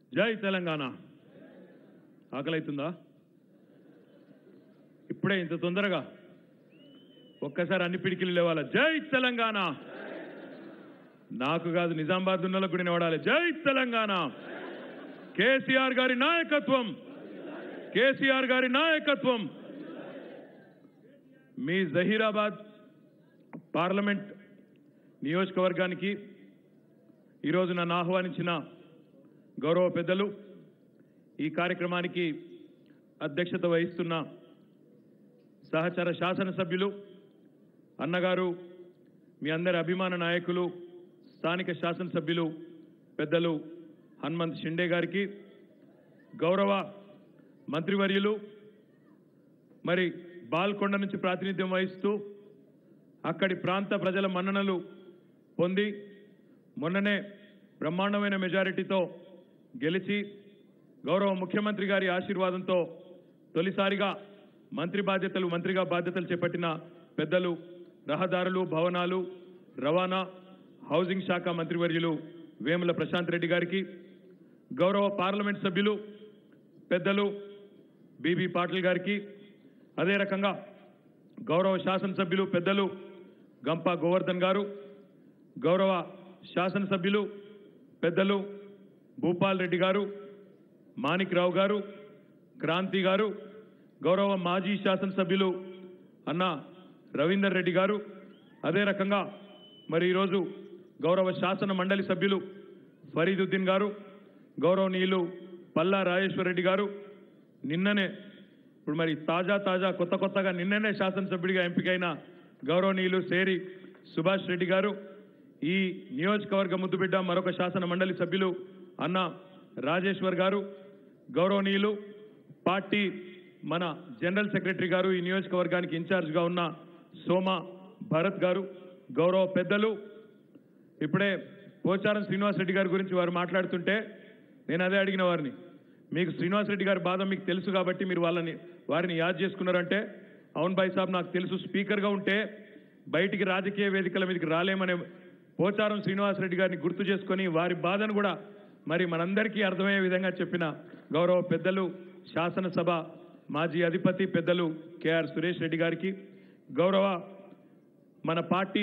జై తెలంగాణ ఆకలైతుందా ఇప్పుడే ఇంత తొందరగా ఒక్కసారి అన్ని పిడికిలు లేవాల జై తెలంగాణ నాకు కాదు నిజామాబాద్ ఉన్నలకు కూడా నిలబడాలి జై తెలంగాణ కేసీఆర్ గారి నాయకత్వం కేసీఆర్ గారి నాయకత్వం మీ జహీరాబాద్ పార్లమెంట్ నియోజకవర్గానికి ఈరోజు నన్ను ఆహ్వానించిన గౌరవ పెద్దలు ఈ కార్యక్రమానికి అధ్యక్షత వహిస్తున్న సహచర శాసనసభ్యులు అన్నగారు మీ అందరి అభిమాన నాయకులు స్థానిక శాసనసభ్యులు పెద్దలు హనుమంత్ షిండే గారికి గౌరవ మంత్రివర్యులు మరి బాల్కొండ నుంచి ప్రాతినిధ్యం వహిస్తూ అక్కడి ప్రాంత ప్రజల మన్ననలు పొంది మొన్ననే బ్రహ్మాండమైన మెజారిటీతో గెలిచి గౌరవ ముఖ్యమంత్రి గారి ఆశీర్వాదంతో తొలిసారిగా మంత్రి బాధ్యతలు మంత్రిగా బాధ్యతలు చేపట్టిన పెద్దలు రహదారులు భవనాలు రవాణా హౌసింగ్ శాఖ మంత్రివర్యులు వేముల ప్రశాంత్ రెడ్డి గారికి గౌరవ పార్లమెంట్ సభ్యులు పెద్దలు బీబీ పాటిల్ గారికి అదే రకంగా గౌరవ శాసనసభ్యులు పెద్దలు గంప గోవర్ధన్ గారు గౌరవ శాసనసభ్యులు పెద్దలు భూపాల్ రెడ్డి గారు మాణిక్ రావు గారు క్రాంతి గారు గౌరవ మాజీ శాసనసభ్యులు అన్న రవీందర్ రెడ్డి గారు అదే రకంగా మరి ఈరోజు గౌరవ శాసన మండలి సభ్యులు ఫరీదుద్దీన్ గారు గౌరవనీయులు పల్లా రాజేశ్వర రెడ్డి గారు నిన్ననే ఇప్పుడు మరి తాజా తాజా కొత్త కొత్తగా నిన్ననే శాసనసభ్యుడిగా ఎంపికైన గౌరవనీయులు సేరి సుభాష్ రెడ్డి గారు ఈ నియోజకవర్గ ముద్దుబిడ్డ మరొక శాసన మండలి సభ్యులు అన్న రాజేశ్వర్ గారు గౌరవనీయులు పార్టీ మన జనరల్ సెక్రటరీ గారు ఈ నియోజకవర్గానికి ఇన్ఛార్జ్గా ఉన్న సోమ భరత్ గారు గౌరవ పెద్దలు ఇప్పుడే పోచారం శ్రీనివాసరెడ్డి గారి గురించి వారు మాట్లాడుతుంటే నేను అదే అడిగిన వారిని మీకు శ్రీనివాసరెడ్డి గారి బాధ మీకు తెలుసు కాబట్టి మీరు వాళ్ళని వారిని యాద్ చేసుకున్నారంటే అవును భాయ్ సాబ్ నాకు తెలుసు స్పీకర్గా ఉంటే బయటికి రాజకీయ వేదికల మీదకి రాలేమనే పోచారం శ్రీనివాసరెడ్డి గారిని గుర్తు చేసుకొని వారి బాధను కూడా మరి మనందరికీ అర్థమయ్యే విధంగా చెప్పిన గౌరవ పెద్దలు శాసనసభ మాజీ అధిపతి పెద్దలు కేఆర్ సురేష్ రెడ్డి గారికి గౌరవ మన పార్టీ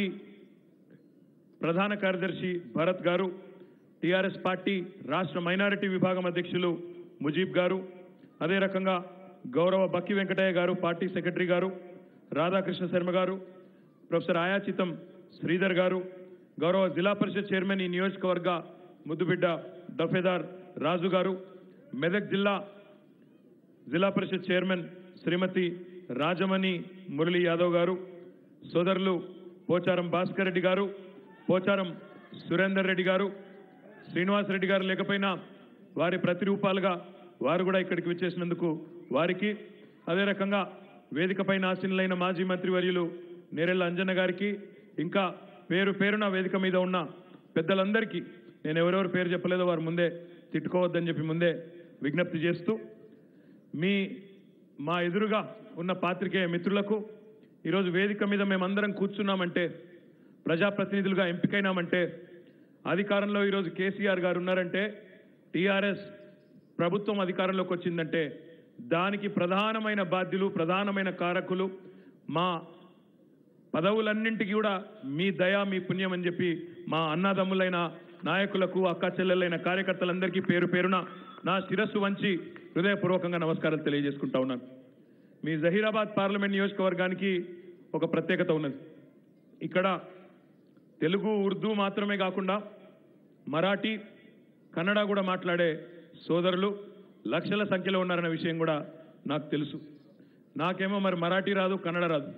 ప్రధాన కార్యదర్శి భరత్ గారు టిఆర్ఎస్ పార్టీ రాష్ట్ర మైనారిటీ విభాగం అధ్యక్షులు ముజీబ్ గారు అదే రకంగా గౌరవ బక్కి వెంకటయ్య గారు పార్టీ సెక్రటరీ గారు రాధాకృష్ణ శర్మ గారు ప్రొఫెసర్ ఆయాచితం శ్రీధర్ గారు గౌరవ జిల్లా పరిషత్ చైర్మన్ ఈ నియోజకవర్గ ముద్దుబిడ్డ దఫేదార్ రాజు గారు మెదక్ జిల్లా జిల్లా పరిషత్ చైర్మన్ శ్రీమతి రాజమణి మురళీ యాదవ్ గారు సోదరులు పోచారం భాస్కర్ రెడ్డి గారు పోచారం సురేందర్ రెడ్డి గారు శ్రీనివాస్ రెడ్డి గారు లేకపోయినా వారి ప్రతిరూపాలుగా వారు కూడా ఇక్కడికి వచ్చేసినందుకు వారికి అదే రకంగా వేదికపైన ఆసీనులైన మాజీ మంత్రివర్యులు నేరెళ్ళ అంజన్న గారికి ఇంకా పేరు పేరున వేదిక మీద ఉన్న పెద్దలందరికీ నేను ఎవరెవరు పేరు చెప్పలేదో వారు ముందే తిట్టుకోవద్దని చెప్పి ముందే విజ్ఞప్తి చేస్తూ మీ మా ఎదురుగా ఉన్న పాత్రికేయ మిత్రులకు ఈరోజు వేదిక మీద మేమందరం కూర్చున్నామంటే ప్రజాప్రతినిధులుగా ఎంపికైనామంటే అధికారంలో ఈరోజు కేసీఆర్ గారు ఉన్నారంటే టీఆర్ఎస్ ప్రభుత్వం అధికారంలోకి వచ్చిందంటే దానికి ప్రధానమైన బాధ్యులు ప్రధానమైన కారకులు మా పదవులన్నింటికి కూడా మీ దయ మీ పుణ్యం అని చెప్పి మా అన్నదమ్ములైన నాయకులకు అక్క చెల్లెలైన కార్యకర్తలందరికీ పేరు పేరున నా శిరస్సు వంచి హృదయపూర్వకంగా నమస్కారాలు తెలియజేసుకుంటా ఉన్నాను మీ జహీరాబాద్ పార్లమెంట్ నియోజకవర్గానికి ఒక ప్రత్యేకత ఉన్నది ఇక్కడ తెలుగు ఉర్దూ మాత్రమే కాకుండా మరాఠీ కన్నడ కూడా మాట్లాడే సోదరులు లక్షల సంఖ్యలో ఉన్నారన్న విషయం కూడా నాకు తెలుసు నాకేమో మరి మరాఠీ రాదు కన్నడ రాదు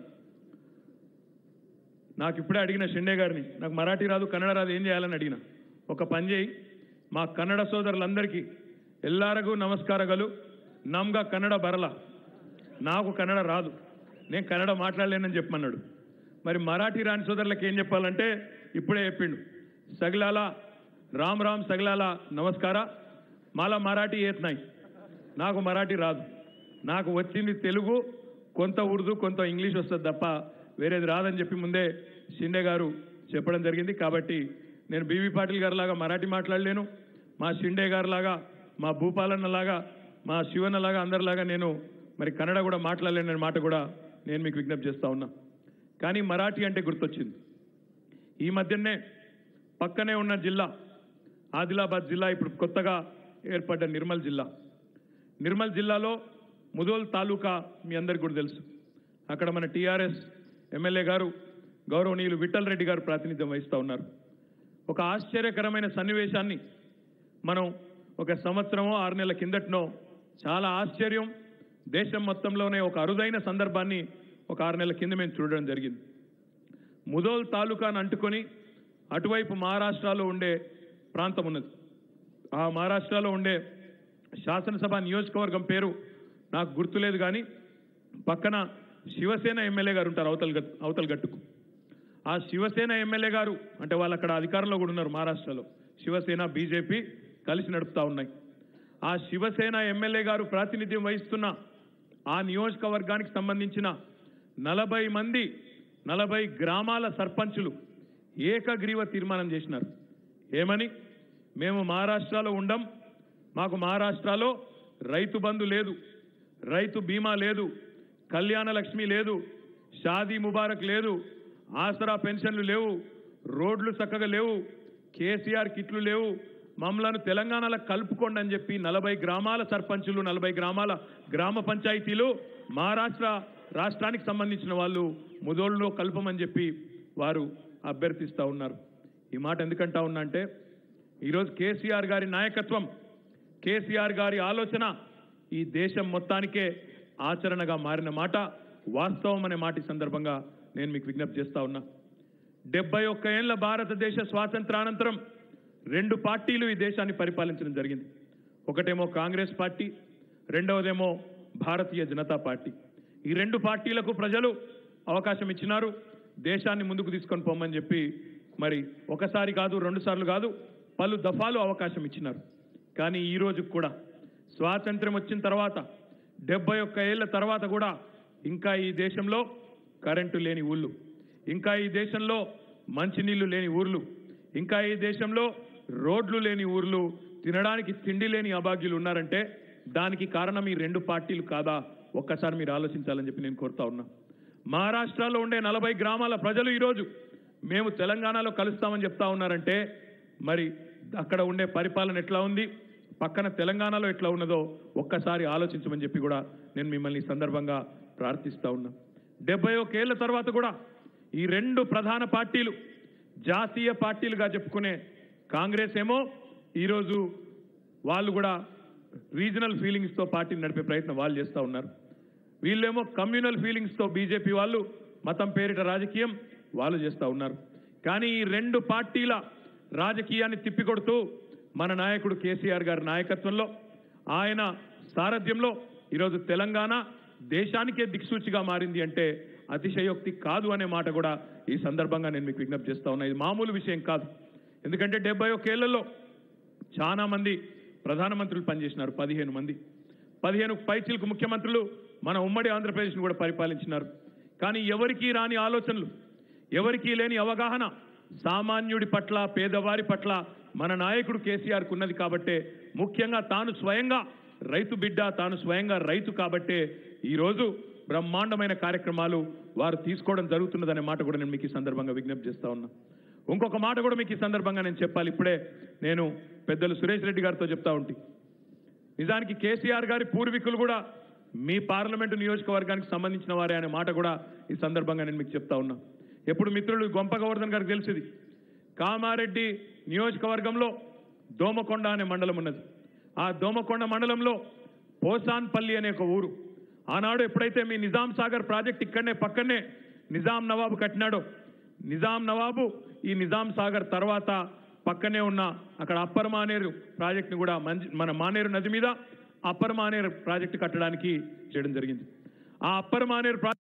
నాకు ఇప్పుడే అడిగిన షిండే గారిని నాకు మరాఠీ రాదు కన్నడ రాదు ఏం చేయాలని అడిగిన ఒక పని చేయి మా కన్నడ సోదరులందరికీ ఎల్లారగు నమస్కారగలు నమ్గా కన్నడ బరల నాకు కన్నడ రాదు నేను కన్నడ మాట్లాడలేనని చెప్పమన్నాడు మరి మరాఠీ రాని సోదరులకు ఏం చెప్పాలంటే ఇప్పుడే చెప్పిండు సగిలాల రామ్ రామ్ సగిలాల నమస్కార మాలా మరాఠీ ఏత్నాయి నాకు మరాఠీ రాదు నాకు వచ్చింది తెలుగు కొంత ఉర్దూ కొంత ఇంగ్లీష్ వస్తుంది తప్ప వేరేది రాదని చెప్పి ముందే షిండే గారు చెప్పడం జరిగింది కాబట్టి నేను బీవీ పాటిల్ గారిలాగా మరాఠీ మాట్లాడలేను మా షిండే గారిలాగా మా భూపాలన్నలాగా మా శివన్నలాగా అందరిలాగా నేను మరి కన్నడ కూడా మాట్లాడలేననే మాట కూడా నేను మీకు విజ్ఞప్తి చేస్తా ఉన్నా కానీ మరాఠీ అంటే గుర్తొచ్చింది ఈ మధ్యనే పక్కనే ఉన్న జిల్లా ఆదిలాబాద్ జిల్లా ఇప్పుడు కొత్తగా ఏర్పడ్డ నిర్మల్ జిల్లా నిర్మల్ జిల్లాలో ముదోల్ తాలూకా మీ అందరికీ కూడా తెలుసు అక్కడ మన టీఆర్ఎస్ ఎమ్మెల్యే గారు గౌరవనీయులు విఠల్ రెడ్డి గారు ప్రాతినిధ్యం వహిస్తూ ఉన్నారు ఒక ఆశ్చర్యకరమైన సన్నివేశాన్ని మనం ఒక సంవత్సరమో ఆరు నెలల కిందటనో చాలా ఆశ్చర్యం దేశం మొత్తంలోనే ఒక అరుదైన సందర్భాన్ని ఒక ఆరు నెలల కింద మేము చూడడం జరిగింది ముదోల్ తాలూకాను అంటుకొని అటువైపు మహారాష్ట్రలో ఉండే ప్రాంతం ఉన్నది ఆ మహారాష్ట్రలో ఉండే శాసనసభ నియోజకవర్గం పేరు నాకు గుర్తులేదు కానీ పక్కన శివసేన ఎమ్మెల్యే గారు ఉంటారు అవతల గట్- అవతల గట్టుకు ఆ శివసేన ఎమ్మెల్యే గారు అంటే వాళ్ళు అక్కడ అధికారంలో కూడా ఉన్నారు మహారాష్ట్రలో శివసేన బీజేపీ కలిసి నడుపుతా ఉన్నాయి ఆ శివసేన ఎమ్మెల్యే గారు ప్రాతినిధ్యం వహిస్తున్న ఆ నియోజకవర్గానికి సంబంధించిన నలభై మంది నలభై గ్రామాల సర్పంచులు ఏకగ్రీవ తీర్మానం చేసినారు ఏమని మేము మహారాష్ట్రలో ఉండం మాకు మహారాష్ట్రలో రైతు బంధు లేదు రైతు బీమా లేదు కళ్యాణ లక్ష్మి లేదు షాదీ ముబారక్ లేదు ఆసరా పెన్షన్లు లేవు రోడ్లు చక్కగా లేవు కేసీఆర్ కిట్లు లేవు మమ్మలను తెలంగాణలో కలుపుకోండి అని చెప్పి నలభై గ్రామాల సర్పంచులు నలభై గ్రామాల గ్రామ పంచాయతీలు మహారాష్ట్ర రాష్ట్రానికి సంబంధించిన వాళ్ళు ముదోళ్ళలో కలుపమని చెప్పి వారు అభ్యర్థిస్తూ ఉన్నారు ఈ మాట ఎందుకంటా ఉన్నా అంటే ఈరోజు కేసీఆర్ గారి నాయకత్వం కేసీఆర్ గారి ఆలోచన ఈ దేశం మొత్తానికే ఆచరణగా మారిన మాట వాస్తవం అనే మాట ఈ సందర్భంగా నేను మీకు విజ్ఞప్తి చేస్తా ఉన్నా డెబ్బై ఒక్క ఏళ్ల భారతదేశ స్వాతంత్రానంతరం రెండు పార్టీలు ఈ దేశాన్ని పరిపాలించడం జరిగింది ఒకటేమో కాంగ్రెస్ పార్టీ రెండవదేమో భారతీయ జనతా పార్టీ ఈ రెండు పార్టీలకు ప్రజలు అవకాశం ఇచ్చినారు దేశాన్ని ముందుకు తీసుకొని పోమని చెప్పి మరి ఒకసారి కాదు రెండు సార్లు కాదు పలు దఫాలు అవకాశం ఇచ్చినారు కానీ ఈ రోజు కూడా స్వాతంత్ర్యం వచ్చిన తర్వాత డెబ్బై ఒక్క ఏళ్ల తర్వాత కూడా ఇంకా ఈ దేశంలో కరెంటు లేని ఊళ్ళు ఇంకా ఈ దేశంలో మంచినీళ్లు లేని ఊర్లు ఇంకా ఈ దేశంలో రోడ్లు లేని ఊర్లు తినడానికి తిండి లేని అభాగ్యులు ఉన్నారంటే దానికి కారణం ఈ రెండు పార్టీలు కాదా ఒక్కసారి మీరు ఆలోచించాలని చెప్పి నేను కోరుతా ఉన్నా మహారాష్ట్రలో ఉండే నలభై గ్రామాల ప్రజలు ఈరోజు మేము తెలంగాణలో కలుస్తామని చెప్తా ఉన్నారంటే మరి అక్కడ ఉండే పరిపాలన ఎట్లా ఉంది పక్కన తెలంగాణలో ఎట్లా ఉన్నదో ఒక్కసారి ఆలోచించమని చెప్పి కూడా నేను మిమ్మల్ని ఈ సందర్భంగా ప్రార్థిస్తా ఉన్నా డెబ్బై ఏళ్ల తర్వాత కూడా ఈ రెండు ప్రధాన పార్టీలు జాతీయ పార్టీలుగా చెప్పుకునే కాంగ్రెస్ ఏమో ఈరోజు వాళ్ళు కూడా రీజనల్ ఫీలింగ్స్తో పార్టీని నడిపే ప్రయత్నం వాళ్ళు చేస్తూ ఉన్నారు వీళ్ళేమో కమ్యూనల్ ఫీలింగ్స్తో బీజేపీ వాళ్ళు మతం పేరిట రాజకీయం వాళ్ళు చేస్తూ ఉన్నారు కానీ ఈ రెండు పార్టీల రాజకీయాన్ని తిప్పికొడుతూ మన నాయకుడు కేసీఆర్ గారి నాయకత్వంలో ఆయన సారథ్యంలో ఈరోజు తెలంగాణ దేశానికే దిక్సూచిగా మారింది అంటే అతిశయోక్తి కాదు అనే మాట కూడా ఈ సందర్భంగా నేను మీకు విజ్ఞప్తి చేస్తా ఉన్నా ఇది మామూలు విషయం కాదు ఎందుకంటే డెబ్బై ఒకేళ్లలో చాలా మంది ప్రధానమంత్రులు పనిచేసినారు పదిహేను మంది పదిహేను పైచిలకు ముఖ్యమంత్రులు మన ఉమ్మడి ఆంధ్రప్రదేశ్ను కూడా పరిపాలించినారు కానీ ఎవరికీ రాని ఆలోచనలు ఎవరికీ లేని అవగాహన సామాన్యుడి పట్ల పేదవారి పట్ల మన నాయకుడు కేసీఆర్కు ఉన్నది కాబట్టే ముఖ్యంగా తాను స్వయంగా రైతు బిడ్డ తాను స్వయంగా రైతు కాబట్టే ఈరోజు బ్రహ్మాండమైన కార్యక్రమాలు వారు తీసుకోవడం జరుగుతున్నదనే మాట కూడా నేను మీకు ఈ సందర్భంగా విజ్ఞప్తి చేస్తా ఉన్నా ఇంకొక మాట కూడా మీకు ఈ సందర్భంగా నేను చెప్పాలి ఇప్పుడే నేను పెద్దలు సురేష్ రెడ్డి గారితో చెప్తా ఉంటే నిజానికి కేసీఆర్ గారి పూర్వీకులు కూడా మీ పార్లమెంటు నియోజకవర్గానికి సంబంధించిన వారే అనే మాట కూడా ఈ సందర్భంగా నేను మీకు చెప్తా ఉన్నా ఎప్పుడు మిత్రులు గొంప గోవర్ధన్ గారికి తెలిసింది కామారెడ్డి నియోజకవర్గంలో దోమకొండ అనే మండలం ఉన్నది ఆ దోమకొండ మండలంలో పోసాన్పల్లి అనే ఒక ఊరు ఆనాడు ఎప్పుడైతే మీ నిజాం సాగర్ ప్రాజెక్ట్ ఇక్కడనే పక్కనే నిజాం నవాబు కట్టినాడో నిజాం నవాబు ఈ నిజాం సాగర్ తర్వాత పక్కనే ఉన్న అక్కడ అప్పర్ మానేరు ప్రాజెక్ట్ని కూడా మంచి మన మానేరు నది మీద అప్పర్ మానేరు ప్రాజెక్టు కట్టడానికి చేయడం జరిగింది ఆ అప్పర్ మానేరు ప్రాజెక్ట్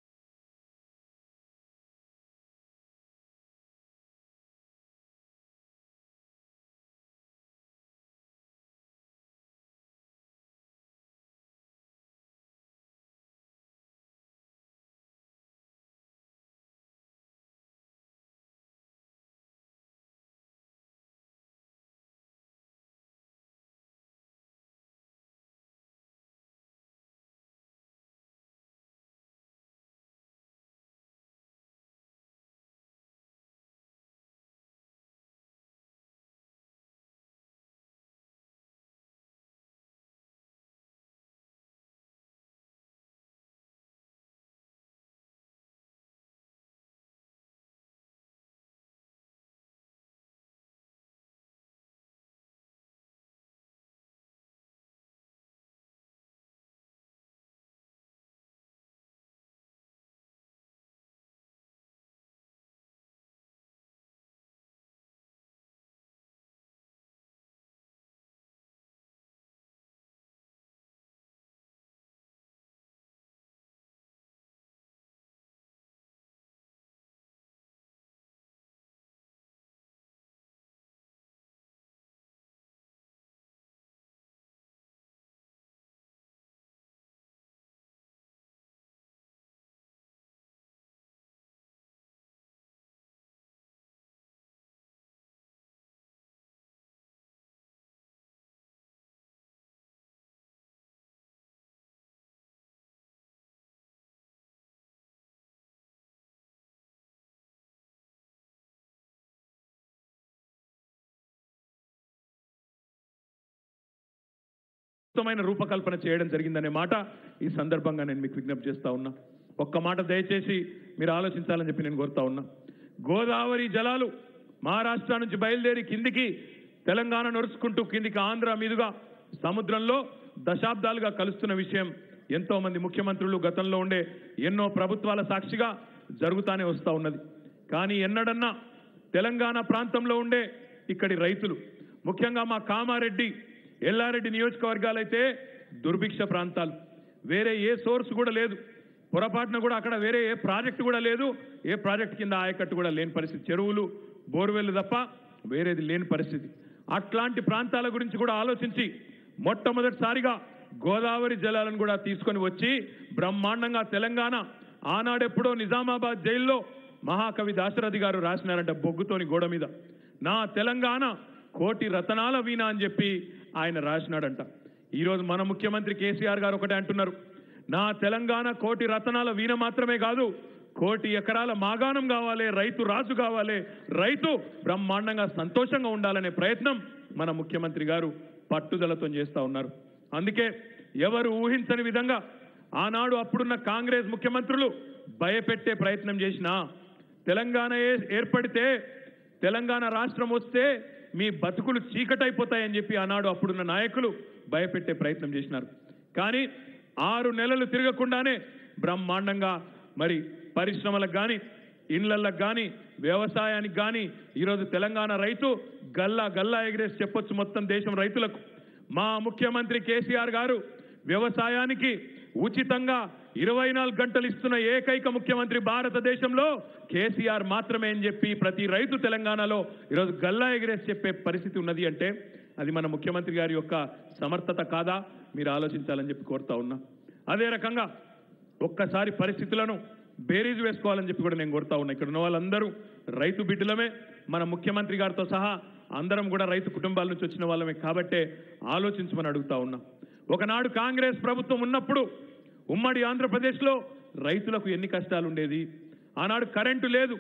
అద్భుతమైన రూపకల్పన చేయడం జరిగిందనే మాట ఈ సందర్భంగా నేను మీకు విజ్ఞప్తి చేస్తా ఉన్నా ఒక్క మాట దయచేసి మీరు ఆలోచించాలని చెప్పి నేను కోరుతా ఉన్నా గోదావరి జలాలు మహారాష్ట్ర నుంచి బయలుదేరి కిందికి తెలంగాణ నడుచుకుంటూ కిందికి ఆంధ్ర మీదుగా సముద్రంలో దశాబ్దాలుగా కలుస్తున్న విషయం ఎంతో మంది ముఖ్యమంత్రులు గతంలో ఉండే ఎన్నో ప్రభుత్వాల సాక్షిగా జరుగుతానే వస్తూ ఉన్నది కానీ ఎన్నడన్నా తెలంగాణ ప్రాంతంలో ఉండే ఇక్కడి రైతులు ముఖ్యంగా మా కామారెడ్డి ఎల్లారెడ్డి నియోజకవర్గాలైతే దుర్భిక్ష ప్రాంతాలు వేరే ఏ సోర్స్ కూడా లేదు పొరపాటున కూడా అక్కడ వేరే ఏ ప్రాజెక్టు కూడా లేదు ఏ ప్రాజెక్ట్ కింద ఆయకట్టు కూడా లేని పరిస్థితి చెరువులు బోర్వెల్ తప్ప వేరేది లేని పరిస్థితి అట్లాంటి ప్రాంతాల గురించి కూడా ఆలోచించి మొట్టమొదటిసారిగా గోదావరి జలాలను కూడా తీసుకొని వచ్చి బ్రహ్మాండంగా తెలంగాణ ఆనాడెప్పుడో నిజామాబాద్ జైల్లో మహాకవి దాశరథి గారు రాసినారంట బొగ్గుతోని గోడ మీద నా తెలంగాణ కోటి రతనాల వీణ అని చెప్పి ఆయన రాసినాడంట ఈరోజు మన ముఖ్యమంత్రి కేసీఆర్ గారు ఒకటే అంటున్నారు నా తెలంగాణ కోటి రతనాల వీణ మాత్రమే కాదు కోటి ఎకరాల మాగాణం కావాలి రైతు రాజు కావాలి రైతు బ్రహ్మాండంగా సంతోషంగా ఉండాలనే ప్రయత్నం మన ముఖ్యమంత్రి గారు పట్టుదలతో చేస్తా ఉన్నారు అందుకే ఎవరు ఊహించని విధంగా ఆనాడు అప్పుడున్న కాంగ్రెస్ ముఖ్యమంత్రులు భయపెట్టే ప్రయత్నం చేసినా తెలంగాణ ఏ- ఏర్పడితే తెలంగాణ రాష్ట్రం వస్తే మీ బతుకులు చీకటైపోతాయని చెప్పి ఆనాడు అప్పుడున్న నాయకులు భయపెట్టే ప్రయత్నం చేసినారు కానీ ఆరు నెలలు తిరగకుండానే బ్రహ్మాండంగా మరి పరిశ్రమలకు కానీ ఇళ్లకు కానీ వ్యవసాయానికి కానీ ఈరోజు తెలంగాణ రైతు గల్లా గల్లా ఎగిరేసి చెప్పొచ్చు మొత్తం దేశం రైతులకు మా ముఖ్యమంత్రి కేసీఆర్ గారు వ్యవసాయానికి ఉచితంగా ఇరవై నాలుగు గంటలు ఇస్తున్న ఏకైక ముఖ్యమంత్రి భారతదేశంలో కేసీఆర్ మాత్రమే అని చెప్పి ప్రతి రైతు తెలంగాణలో ఈరోజు గల్లా ఎగిరేసి చెప్పే పరిస్థితి ఉన్నది అంటే అది మన ముఖ్యమంత్రి గారి యొక్క సమర్థత కాదా మీరు ఆలోచించాలని చెప్పి కోరుతా ఉన్నా అదే రకంగా ఒక్కసారి పరిస్థితులను బేరీజు వేసుకోవాలని చెప్పి కూడా నేను కోరుతా ఉన్నా ఇక్కడ ఉన్న వాళ్ళందరూ రైతు బిడ్డలమే మన ముఖ్యమంత్రి గారితో సహా అందరం కూడా రైతు కుటుంబాల నుంచి వచ్చిన వాళ్ళమే కాబట్టే ఆలోచించమని అడుగుతా ఉన్నా ఒకనాడు కాంగ్రెస్ ప్రభుత్వం ఉన్నప్పుడు ఉమ్మడి ఆంధ్రప్రదేశ్లో రైతులకు ఎన్ని కష్టాలు ఉండేది ఆనాడు కరెంటు లేదు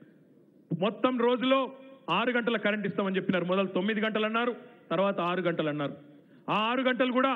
మొత్తం రోజులో ఆరు గంటల కరెంట్ ఇస్తామని చెప్పినారు మొదలు తొమ్మిది గంటలు అన్నారు తర్వాత ఆరు గంటలు అన్నారు ఆ ఆరు గంటలు కూడా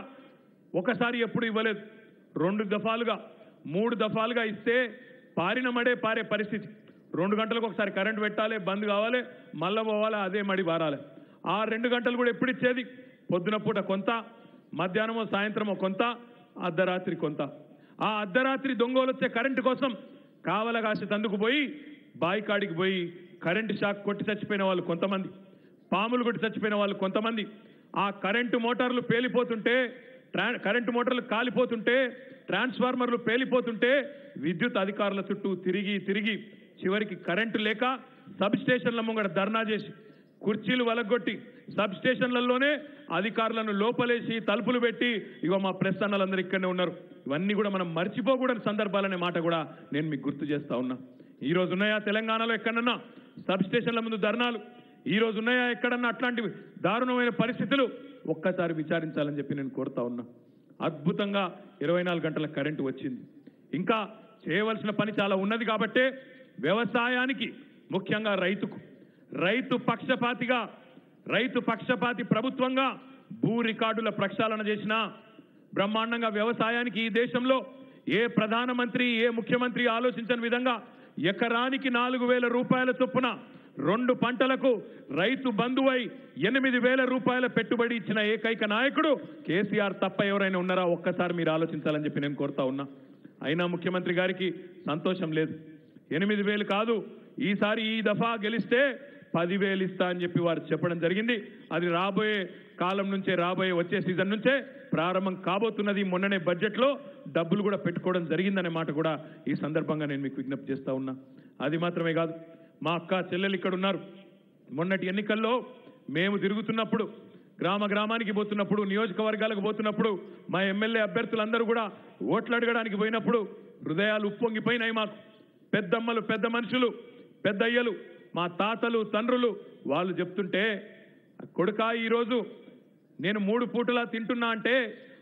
ఒకసారి ఎప్పుడు ఇవ్వలేదు రెండు దఫాలుగా మూడు దఫాలుగా ఇస్తే పారిన మడే పారే పరిస్థితి రెండు గంటలకు ఒకసారి కరెంట్ పెట్టాలి బంద్ కావాలి మళ్ళా పోవాలి అదే మడి వారాలి ఆ రెండు గంటలు కూడా ఎప్పుడు ఇచ్చేది పొద్దున పూట కొంత మధ్యాహ్నమో సాయంత్రమో కొంత అర్ధరాత్రి కొంత ఆ అర్ధరాత్రి దొంగలు వచ్చే కరెంటు కోసం కావలగాసి తందుకు పోయి బాయికాడికి పోయి కరెంటు షాక్ కొట్టి చచ్చిపోయిన వాళ్ళు కొంతమంది పాములు కొట్టి చచ్చిపోయిన వాళ్ళు కొంతమంది ఆ కరెంటు మోటార్లు పేలిపోతుంటే ట్రా కరెంటు మోటార్లు కాలిపోతుంటే ట్రాన్స్ఫార్మర్లు పేలిపోతుంటే విద్యుత్ అధికారుల చుట్టూ తిరిగి తిరిగి చివరికి కరెంటు లేక సబ్ స్టేషన్ల ముంగడ ధర్నా చేసి కుర్చీలు వలగొట్టి సబ్ స్టేషన్లలోనే అధికారులను లోపలేసి తలుపులు పెట్టి ఇగో మా ప్రెస్ అన్నలందరూ ఇక్కడనే ఉన్నారు ఇవన్నీ కూడా మనం మర్చిపోకూడని సందర్భాలనే మాట కూడా నేను మీకు గుర్తు చేస్తా ఉన్నా ఈ రోజు ఉన్నాయా తెలంగాణలో ఎక్కడన్నా సబ్ స్టేషన్ల ముందు ధర్నాలు ఈ రోజు ఉన్నాయా ఎక్కడన్నా అట్లాంటి దారుణమైన పరిస్థితులు ఒక్కసారి విచారించాలని చెప్పి నేను కోరుతా ఉన్నా అద్భుతంగా ఇరవై నాలుగు గంటల కరెంటు వచ్చింది ఇంకా చేయవలసిన పని చాలా ఉన్నది కాబట్టే వ్యవసాయానికి ముఖ్యంగా రైతుకు రైతు పక్షపాతిగా రైతు పక్షపాతి ప్రభుత్వంగా భూ రికార్డుల ప్రక్షాళన చేసిన బ్రహ్మాండంగా వ్యవసాయానికి ఈ దేశంలో ఏ ప్రధానమంత్రి ఏ ముఖ్యమంత్రి ఆలోచించని విధంగా ఎకరానికి నాలుగు వేల రూపాయల చొప్పున రెండు పంటలకు రైతు బంధువై ఎనిమిది వేల రూపాయల పెట్టుబడి ఇచ్చిన ఏకైక నాయకుడు కేసీఆర్ తప్ప ఎవరైనా ఉన్నారా ఒక్కసారి మీరు ఆలోచించాలని చెప్పి నేను కోరుతా ఉన్నా అయినా ముఖ్యమంత్రి గారికి సంతోషం లేదు ఎనిమిది వేలు కాదు ఈసారి ఈ దఫా గెలిస్తే పదివేలు ఇస్తా అని చెప్పి వారు చెప్పడం జరిగింది అది రాబోయే కాలం నుంచే రాబోయే వచ్చే సీజన్ నుంచే ప్రారంభం కాబోతున్నది మొన్ననే బడ్జెట్లో డబ్బులు కూడా పెట్టుకోవడం జరిగిందనే మాట కూడా ఈ సందర్భంగా నేను మీకు విజ్ఞప్తి చేస్తా ఉన్నా అది మాత్రమే కాదు మా అక్క చెల్లెలు ఇక్కడ ఉన్నారు మొన్నటి ఎన్నికల్లో మేము తిరుగుతున్నప్పుడు గ్రామ గ్రామానికి పోతున్నప్పుడు నియోజకవర్గాలకు పోతున్నప్పుడు మా ఎమ్మెల్యే అభ్యర్థులందరూ కూడా ఓట్లు అడగడానికి పోయినప్పుడు హృదయాలు ఉప్పొంగిపోయినాయి మాకు పెద్దమ్మలు పెద్ద మనుషులు పెద్దయ్యలు మా తాతలు తండ్రులు వాళ్ళు చెప్తుంటే కొడుకా ఈరోజు నేను మూడు పూటలా తింటున్నా అంటే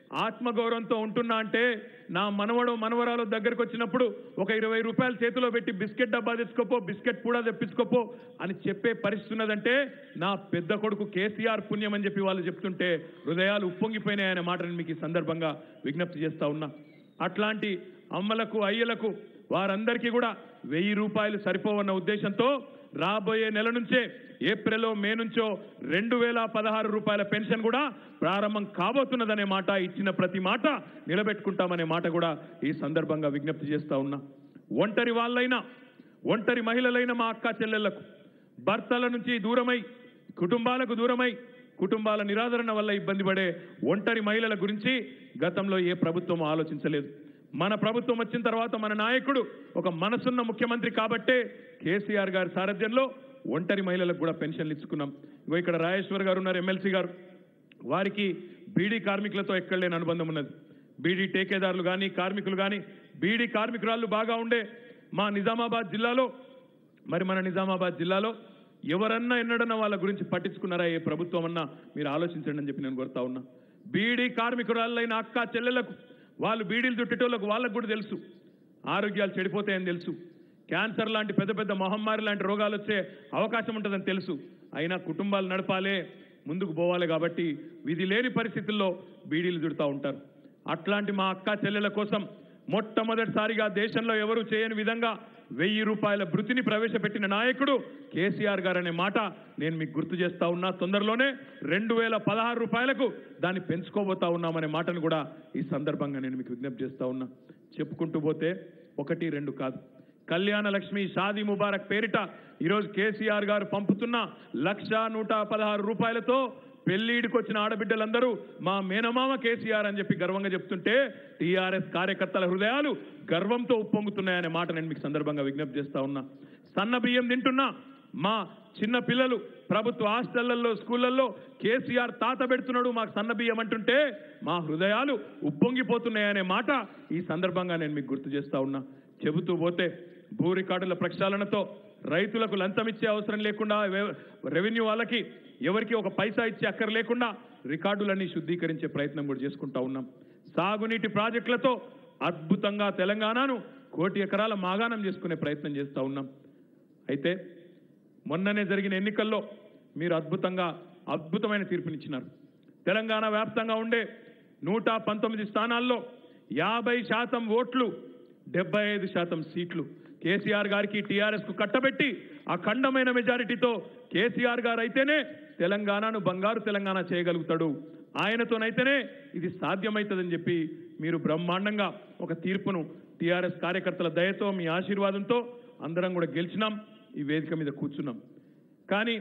ఆత్మగౌరవంతో ఉంటున్నా అంటే నా మనవడు మనవరాలు దగ్గరకు వచ్చినప్పుడు ఒక ఇరవై రూపాయలు చేతిలో పెట్టి బిస్కెట్ డబ్బా తెచ్చుకోపో బిస్కెట్ కూడా తెప్పించుకోపో అని చెప్పే పరిస్థితి ఉన్నదంటే నా పెద్ద కొడుకు కేసీఆర్ పుణ్యం అని చెప్పి వాళ్ళు చెప్తుంటే హృదయాలు ఉప్పొంగిపోయినాయనే మాటను మీకు ఈ సందర్భంగా విజ్ఞప్తి చేస్తా ఉన్నా అట్లాంటి అమ్మలకు అయ్యలకు వారందరికీ కూడా వెయ్యి రూపాయలు సరిపోవన్న ఉద్దేశంతో రాబోయే నెల నుంచే ఏప్రిల్లో మే నుంచో రెండు వేల పదహారు రూపాయల పెన్షన్ కూడా ప్రారంభం కాబోతున్నదనే మాట ఇచ్చిన ప్రతి మాట నిలబెట్టుకుంటామనే మాట కూడా ఈ సందర్భంగా విజ్ఞప్తి చేస్తా ఉన్నా ఒంటరి వాళ్ళైనా ఒంటరి మహిళలైన మా అక్క చెల్లెళ్లకు భర్తల నుంచి దూరమై కుటుంబాలకు దూరమై కుటుంబాల నిరాదరణ వల్ల ఇబ్బంది పడే ఒంటరి మహిళల గురించి గతంలో ఏ ప్రభుత్వం ఆలోచించలేదు మన ప్రభుత్వం వచ్చిన తర్వాత మన నాయకుడు ఒక మనసున్న ముఖ్యమంత్రి కాబట్టే కేసీఆర్ గారి సారథ్యంలో ఒంటరి మహిళలకు కూడా పెన్షన్లు ఇచ్చుకున్నాం ఇగో ఇక్కడ రాజేశ్వర్ గారు ఉన్నారు ఎమ్మెల్సీ గారు వారికి బీడీ కార్మికులతో ఎక్కడ లేని అనుబంధం ఉన్నది బీడీ టేకేదారులు కానీ కార్మికులు కానీ బీడీ కార్మికురాళ్ళు బాగా ఉండే మా నిజామాబాద్ జిల్లాలో మరి మన నిజామాబాద్ జిల్లాలో ఎవరన్నా ఎన్నడన్నా వాళ్ళ గురించి పట్టించుకున్నారా ఏ ప్రభుత్వం అన్నా మీరు ఆలోచించండి అని చెప్పి నేను కోరుతా ఉన్నా బీడీ కార్మికురాళ్ళైన అక్క చెల్లెలకు వాళ్ళు బీడీలు చుట్టేటోళ్ళకు వాళ్ళకు కూడా తెలుసు ఆరోగ్యాలు చెడిపోతాయని తెలుసు క్యాన్సర్ లాంటి పెద్ద పెద్ద మహమ్మారి లాంటి రోగాలు వచ్చే అవకాశం ఉంటుందని తెలుసు అయినా కుటుంబాలు నడపాలే ముందుకు పోవాలి కాబట్టి విధి లేని పరిస్థితుల్లో బీడీలు చుడుతూ ఉంటారు అట్లాంటి మా అక్క చెల్లెల కోసం మొట్టమొదటిసారిగా దేశంలో ఎవరు చేయని విధంగా వెయ్యి రూపాయల భృతిని ప్రవేశపెట్టిన నాయకుడు కేసీఆర్ గారు అనే మాట నేను మీకు గుర్తు చేస్తా ఉన్నా తొందరలోనే రెండు వేల పదహారు రూపాయలకు దాన్ని పెంచుకోబోతా ఉన్నామనే మాటను కూడా ఈ సందర్భంగా నేను మీకు విజ్ఞప్తి చేస్తా ఉన్నా చెప్పుకుంటూ పోతే ఒకటి రెండు కాదు కళ్యాణ లక్ష్మి షాదీ ముబారక్ పేరిట ఈరోజు కేసీఆర్ గారు పంపుతున్న లక్ష నూట పదహారు రూపాయలతో పెళ్లిడికి వచ్చిన ఆడబిడ్డలందరూ మా మేనమామ కేసీఆర్ అని చెప్పి గర్వంగా చెప్తుంటే టీఆర్ఎస్ కార్యకర్తల హృదయాలు గర్వంతో ఉప్పొంగుతున్నాయనే మాట నేను మీకు సందర్భంగా విజ్ఞప్తి చేస్తా ఉన్నా సన్న బియ్యం తింటున్నా మా చిన్న పిల్లలు ప్రభుత్వ హాస్టళ్లలో స్కూళ్ళల్లో కేసీఆర్ తాత పెడుతున్నాడు మాకు సన్న బియ్యం అంటుంటే మా హృదయాలు ఉప్పొంగిపోతున్నాయనే మాట ఈ సందర్భంగా నేను మీకు గుర్తు చేస్తా ఉన్నా చెబుతూ పోతే భూ రికార్డుల ప్రక్షాళనతో రైతులకు లంచం ఇచ్చే అవసరం లేకుండా వె- రెవెన్యూ వాళ్ళకి ఎవరికి ఒక పైసా ఇచ్చే అక్కర లేకుండా రికార్డులన్నీ శుద్ధీకరించే ప్రయత్నం కూడా చేసుకుంటా ఉన్నాం సాగునీటి ప్రాజెక్టులతో అద్భుతంగా తెలంగాణను కోటి ఎకరాల మాగాణం చేసుకునే ప్రయత్నం చేస్తూ ఉన్నాం అయితే మొన్ననే జరిగిన ఎన్నికల్లో మీరు అద్భుతంగా అద్భుతమైన తీర్పునిచ్చినారు తెలంగాణ వ్యాప్తంగా ఉండే నూట పంతొమ్మిది స్థానాల్లో యాభై శాతం ఓట్లు డెబ్బై ఐదు శాతం సీట్లు కేసీఆర్ గారికి టీఆర్ఎస్ కు కట్టబెట్టి అఖండమైన మెజారిటీతో కేసీఆర్ గారు అయితేనే తెలంగాణను బంగారు తెలంగాణ చేయగలుగుతాడు ఆయనతోనైతేనే ఇది సాధ్యమవుతుందని చెప్పి మీరు బ్రహ్మాండంగా ఒక తీర్పును టీఆర్ఎస్ కార్యకర్తల దయతో మీ ఆశీర్వాదంతో అందరం కూడా గెలిచినాం ఈ వేదిక మీద కూర్చున్నాం కానీ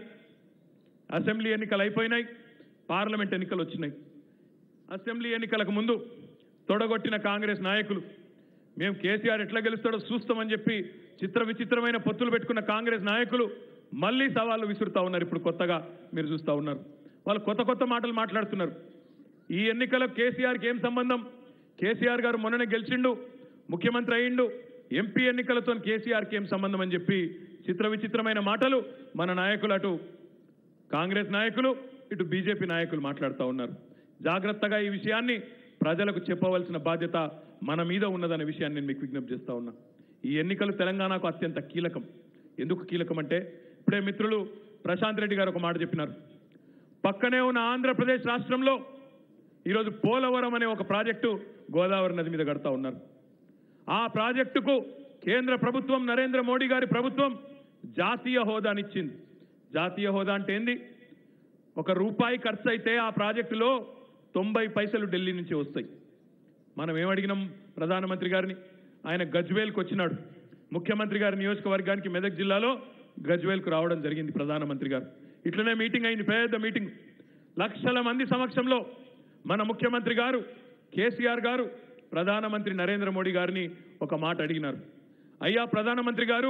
అసెంబ్లీ ఎన్నికలు అయిపోయినాయి పార్లమెంట్ ఎన్నికలు వచ్చినాయి అసెంబ్లీ ఎన్నికలకు ముందు తొడగొట్టిన కాంగ్రెస్ నాయకులు మేము కేసీఆర్ ఎట్లా గెలుస్తాడో చూస్తామని చెప్పి చిత్ర విచిత్రమైన పొత్తులు పెట్టుకున్న కాంగ్రెస్ నాయకులు మళ్ళీ సవాళ్ళు విసురుతా ఉన్నారు ఇప్పుడు కొత్తగా మీరు చూస్తూ ఉన్నారు వాళ్ళు కొత్త కొత్త మాటలు మాట్లాడుతున్నారు ఈ ఎన్నికలకు కేసీఆర్కి ఏం సంబంధం కేసీఆర్ గారు మొన్ననే గెలిచిండు ముఖ్యమంత్రి అయ్యిండు ఎంపీ ఎన్నికలతో కేసీఆర్కి ఏం సంబంధం అని చెప్పి చిత్ర విచిత్రమైన మాటలు మన నాయకులు అటు కాంగ్రెస్ నాయకులు ఇటు బీజేపీ నాయకులు మాట్లాడుతూ ఉన్నారు జాగ్రత్తగా ఈ విషయాన్ని ప్రజలకు చెప్పవలసిన బాధ్యత మన మీద ఉన్నదనే విషయాన్ని నేను మీకు విజ్ఞప్తి చేస్తా ఉన్నా ఈ ఎన్నికలు తెలంగాణకు అత్యంత కీలకం ఎందుకు కీలకం అంటే ఇప్పుడే మిత్రులు ప్రశాంత్ రెడ్డి గారు ఒక మాట చెప్పినారు పక్కనే ఉన్న ఆంధ్రప్రదేశ్ రాష్ట్రంలో ఈరోజు పోలవరం అనే ఒక ప్రాజెక్టు గోదావరి నది మీద కడతా ఉన్నారు ఆ ప్రాజెక్టుకు కేంద్ర ప్రభుత్వం నరేంద్ర మోడీ గారి ప్రభుత్వం జాతీయ హోదానిచ్చింది జాతీయ హోదా అంటే ఏంది ఒక రూపాయి ఖర్చు అయితే ఆ ప్రాజెక్టులో తొంభై పైసలు ఢిల్లీ నుంచి వస్తాయి మనం ఏమడిగినాం ప్రధానమంత్రి గారిని ఆయన గజ్వేల్కి వచ్చినాడు ముఖ్యమంత్రి గారి నియోజకవర్గానికి మెదక్ జిల్లాలో గజ్వేల్కు రావడం జరిగింది ప్రధానమంత్రి గారు ఇట్లనే మీటింగ్ అయింది పెద్ద మీటింగ్ లక్షల మంది సమక్షంలో మన ముఖ్యమంత్రి గారు కేసీఆర్ గారు ప్రధానమంత్రి నరేంద్ర మోడీ గారిని ఒక మాట అడిగినారు అయ్యా ప్రధానమంత్రి గారు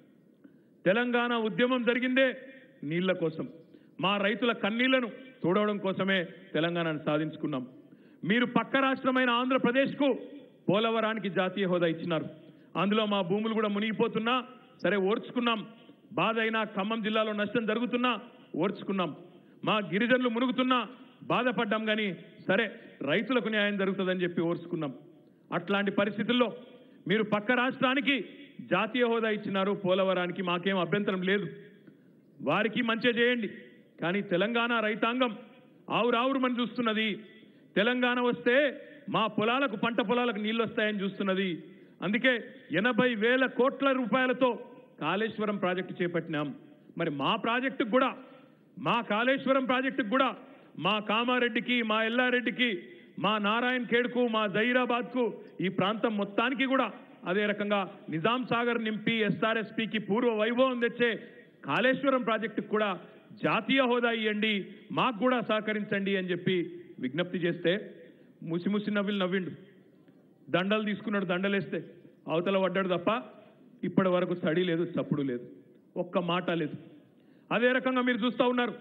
తెలంగాణ ఉద్యమం జరిగిందే నీళ్ల కోసం మా రైతుల కన్నీళ్లను తోడవడం కోసమే తెలంగాణను సాధించుకున్నాం మీరు పక్క రాష్ట్రమైన ఆంధ్రప్రదేశ్కు పోలవరానికి జాతీయ హోదా ఇచ్చినారు అందులో మా భూములు కూడా మునిగిపోతున్నా సరే ఓర్చుకున్నాం బాధ అయినా ఖమ్మం జిల్లాలో నష్టం జరుగుతున్నా ఓర్చుకున్నాం మా గిరిజనులు మునుగుతున్నా బాధపడ్డాం కానీ సరే రైతులకు న్యాయం జరుగుతుందని చెప్పి ఓర్చుకున్నాం అట్లాంటి పరిస్థితుల్లో మీరు పక్క రాష్ట్రానికి జాతీయ హోదా ఇచ్చినారు పోలవరానికి మాకేం అభ్యంతరం లేదు వారికి మంచి చేయండి కానీ తెలంగాణ రైతాంగం ఆవురావురుమని చూస్తున్నది తెలంగాణ వస్తే మా పొలాలకు పంట పొలాలకు నీళ్ళు వస్తాయని చూస్తున్నది అందుకే ఎనభై వేల కోట్ల రూపాయలతో కాళేశ్వరం ప్రాజెక్టు చేపట్టినాం మరి మా ప్రాజెక్టుకు కూడా మా కాళేశ్వరం ప్రాజెక్టుకు కూడా మా కామారెడ్డికి మా ఎల్లారెడ్డికి మా నారాయణ్ ఖేడ్కు మా జైరాబాద్కు ఈ ప్రాంతం మొత్తానికి కూడా అదే రకంగా నిజాం సాగర్ నింపి ఎస్ఆర్ఎస్పికి పూర్వ వైభవం తెచ్చే కాళేశ్వరం ప్రాజెక్టుకు కూడా జాతీయ హోదా ఇవ్వండి మాకు కూడా సహకరించండి అని చెప్పి విజ్ఞప్తి చేస్తే ముసి ముసి నవ్వులు నవ్విండు దండలు తీసుకున్నాడు దండలేస్తే అవతల పడ్డాడు తప్ప ఇప్పటి వరకు స్టడీ లేదు చప్పుడు లేదు ఒక్క మాట లేదు అదే రకంగా మీరు చూస్తూ ఉన్నారు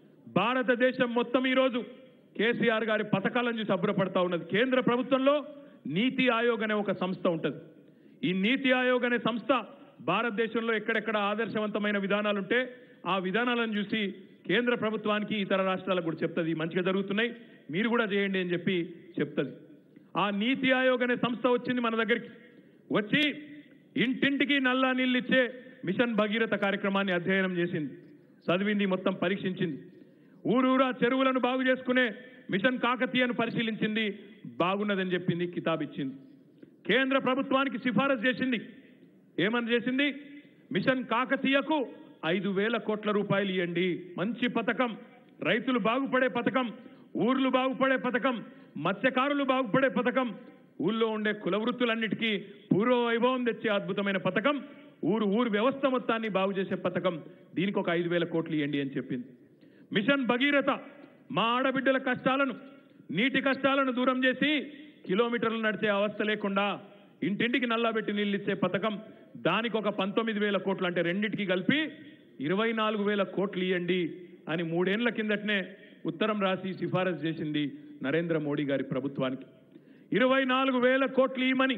భారతదేశం మొత్తం ఈరోజు కేసీఆర్ గారి పథకాలను చూసి అబ్బురపడతా ఉన్నది కేంద్ర ప్రభుత్వంలో నీతి ఆయోగ్ అనే ఒక సంస్థ ఉంటుంది ఈ నీతి ఆయోగ్ అనే సంస్థ భారతదేశంలో ఎక్కడెక్కడ ఆదర్శవంతమైన విధానాలుంటే ఆ విధానాలను చూసి కేంద్ర ప్రభుత్వానికి ఇతర రాష్ట్రాలకు కూడా చెప్తుంది మంచిగా జరుగుతున్నాయి మీరు కూడా చేయండి అని చెప్పి చెప్తుంది ఆ నీతి ఆయోగ్ అనే సంస్థ వచ్చింది మన దగ్గరికి వచ్చి ఇంటింటికి నల్లా నీళ్ళు ఇచ్చే మిషన్ భగీరథ కార్యక్రమాన్ని అధ్యయనం చేసింది చదివింది మొత్తం పరీక్షించింది ఊరూరా చెరువులను బాగు చేసుకునే మిషన్ కాకతీయను పరిశీలించింది బాగున్నదని చెప్పింది కితాబ్ ఇచ్చింది కేంద్ర ప్రభుత్వానికి సిఫారసు చేసింది ఏమని చేసింది మిషన్ కాకతీయకు ఐదు వేల కోట్ల రూపాయలు ఇవ్వండి మంచి పథకం రైతులు బాగుపడే పథకం ఊర్లు బాగుపడే పథకం మత్స్యకారులు బాగుపడే పథకం ఊళ్ళో ఉండే కుల వృత్తులన్నిటికీ పూర్వ వైభవం తెచ్చే అద్భుతమైన పథకం ఊరు ఊరు వ్యవస్థ మొత్తాన్ని బాగు చేసే పథకం దీనికి ఒక ఐదు వేల కోట్లు ఇవ్వండి అని చెప్పింది మిషన్ భగీరథ మా ఆడబిడ్డల కష్టాలను నీటి కష్టాలను దూరం చేసి కిలోమీటర్లు నడిచే అవస్థ లేకుండా ఇంటింటికి నల్లాబెట్టి నీళ్ళు ఇచ్చే పథకం దానికి ఒక పంతొమ్మిది వేల కోట్లు అంటే రెండింటికి కలిపి ఇరవై నాలుగు వేల కోట్లు ఇవ్వండి అని మూడేళ్ల కిందటనే ఉత్తరం రాసి సిఫారసు చేసింది నరేంద్ర మోడీ గారి ప్రభుత్వానికి ఇరవై నాలుగు వేల కోట్లు ఇవ్వమని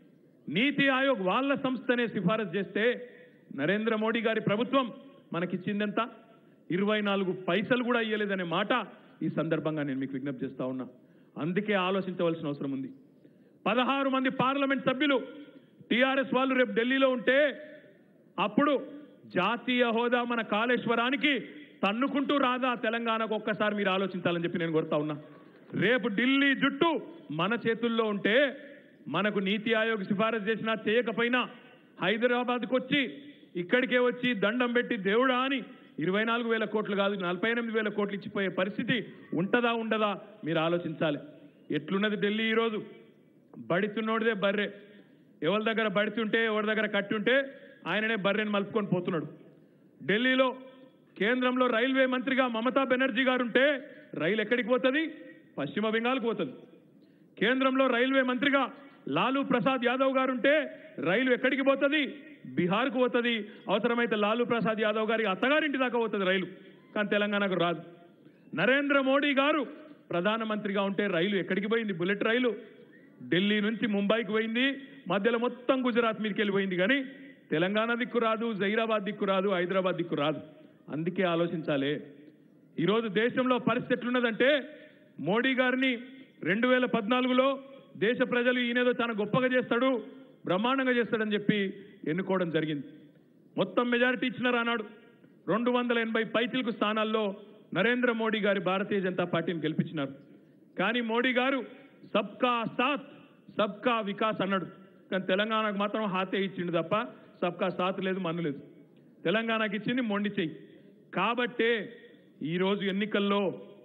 నీతి ఆయోగ్ వాళ్ళ సంస్థనే సిఫారసు చేస్తే నరేంద్ర మోడీ గారి ప్రభుత్వం మనకిచ్చిందెంత ఇరవై నాలుగు పైసలు కూడా ఇయ్యలేదనే మాట ఈ సందర్భంగా నేను మీకు విజ్ఞప్తి చేస్తా ఉన్నా అందుకే ఆలోచించవలసిన అవసరం ఉంది పదహారు మంది పార్లమెంట్ సభ్యులు టీఆర్ఎస్ వాళ్ళు రేపు ఢిల్లీలో ఉంటే అప్పుడు జాతీయ హోదా మన కాళేశ్వరానికి తన్నుకుంటూ రాదా తెలంగాణకు ఒక్కసారి మీరు ఆలోచించాలని చెప్పి నేను కోరుతా ఉన్నా రేపు ఢిల్లీ జుట్టు మన చేతుల్లో ఉంటే మనకు నీతి ఆయోగ్ సిఫారసు చేసినా చేయకపోయినా హైదరాబాద్కు వచ్చి ఇక్కడికే వచ్చి దండం పెట్టి దేవుడా అని ఇరవై నాలుగు వేల కోట్లు కాదు నలభై ఎనిమిది వేల కోట్లు ఇచ్చిపోయే పరిస్థితి ఉంటదా ఉండదా మీరు ఆలోచించాలి ఎట్లున్నది ఢిల్లీ ఈరోజు బడితున్నోడిదే బర్రె ఎవరి దగ్గర బడితుంటే ఎవరి దగ్గర కట్టుంటే ఆయననే బర్రెని మలుపుకొని పోతున్నాడు ఢిల్లీలో కేంద్రంలో రైల్వే మంత్రిగా మమతా బెనర్జీ గారు ఉంటే రైలు ఎక్కడికి పోతుంది పశ్చిమ బెంగాల్కి పోతుంది కేంద్రంలో రైల్వే మంత్రిగా లాలూ ప్రసాద్ యాదవ్ గారు ఉంటే రైలు ఎక్కడికి పోతుంది బీహార్కు పోతుంది అవసరమైతే లాలూ ప్రసాద్ యాదవ్ గారి అత్తగారింటి దాకా పోతుంది రైలు కానీ తెలంగాణకు రాదు నరేంద్ర మోడీ గారు ప్రధానమంత్రిగా ఉంటే రైలు ఎక్కడికి పోయింది బుల్లెట్ రైలు ఢిల్లీ నుంచి ముంబైకి పోయింది మధ్యలో మొత్తం గుజరాత్ మీదకి వెళ్ళిపోయింది కానీ తెలంగాణ దిక్కు రాదు జైరాబాద్ దిక్కు రాదు హైదరాబాద్ దిక్కు రాదు అందుకే ఆలోచించాలి ఈరోజు దేశంలో పరిస్థితి ఎట్లున్నదంటే మోడీ గారిని రెండు వేల పద్నాలుగులో దేశ ప్రజలు ఈయనేదో చాలా గొప్పగా చేస్తాడు బ్రహ్మాండంగా చేస్తాడని చెప్పి ఎన్నుకోవడం జరిగింది మొత్తం మెజారిటీ ఇచ్చినారు అన్నాడు రెండు వందల ఎనభై పైచిలకు స్థానాల్లో నరేంద్ర మోడీ గారి భారతీయ జనతా పార్టీని గెలిపించినారు కానీ మోడీ గారు సబ్కా సాత్ సబ్కా వికాస్ అన్నాడు కానీ తెలంగాణకు మాత్రం హాతే ఇచ్చిండు తప్ప సబ్కా సాత్ లేదు మన్ను లేదు తెలంగాణకి ఇచ్చింది మొండి చెయ్యి కాబట్టే ఈరోజు ఎన్నికల్లో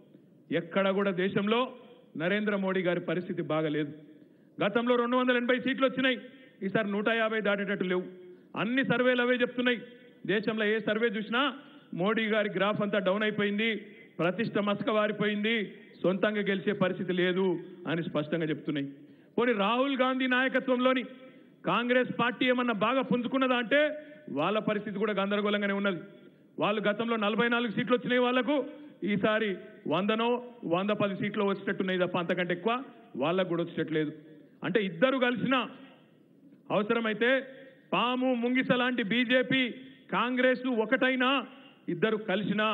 ఎక్కడ కూడా దేశంలో నరేంద్ర మోడీ గారి పరిస్థితి బాగలేదు గతంలో రెండు వందల ఎనభై సీట్లు వచ్చినాయి ఈసారి నూట యాభై దాటేటట్టు లేవు అన్ని సర్వేలు అవే చెప్తున్నాయి దేశంలో ఏ సర్వే చూసినా మోడీ గారి గ్రాఫ్ అంతా డౌన్ అయిపోయింది ప్రతిష్ట మసక వారిపోయింది సొంతంగా గెలిచే పరిస్థితి లేదు అని స్పష్టంగా చెప్తున్నాయి పోనీ రాహుల్ గాంధీ నాయకత్వంలోని కాంగ్రెస్ పార్టీ ఏమన్నా బాగా పుంజుకున్నదా అంటే వాళ్ళ పరిస్థితి కూడా గందరగోళంగానే ఉన్నది వాళ్ళు గతంలో నలభై నాలుగు సీట్లు వచ్చినాయి వాళ్లకు ఈసారి వందనో వంద పది సీట్లు వచ్చేటట్టున్నాయి తప్ప అంతకంటే ఎక్కువ వాళ్ళకు కూడా వచ్చేటట్లేదు అంటే ఇద్దరు కలిసినా అవసరమైతే పాము ముంగిస లాంటి బీజేపీ కాంగ్రెస్ ఒకటైనా ఇద్దరు కలిసినా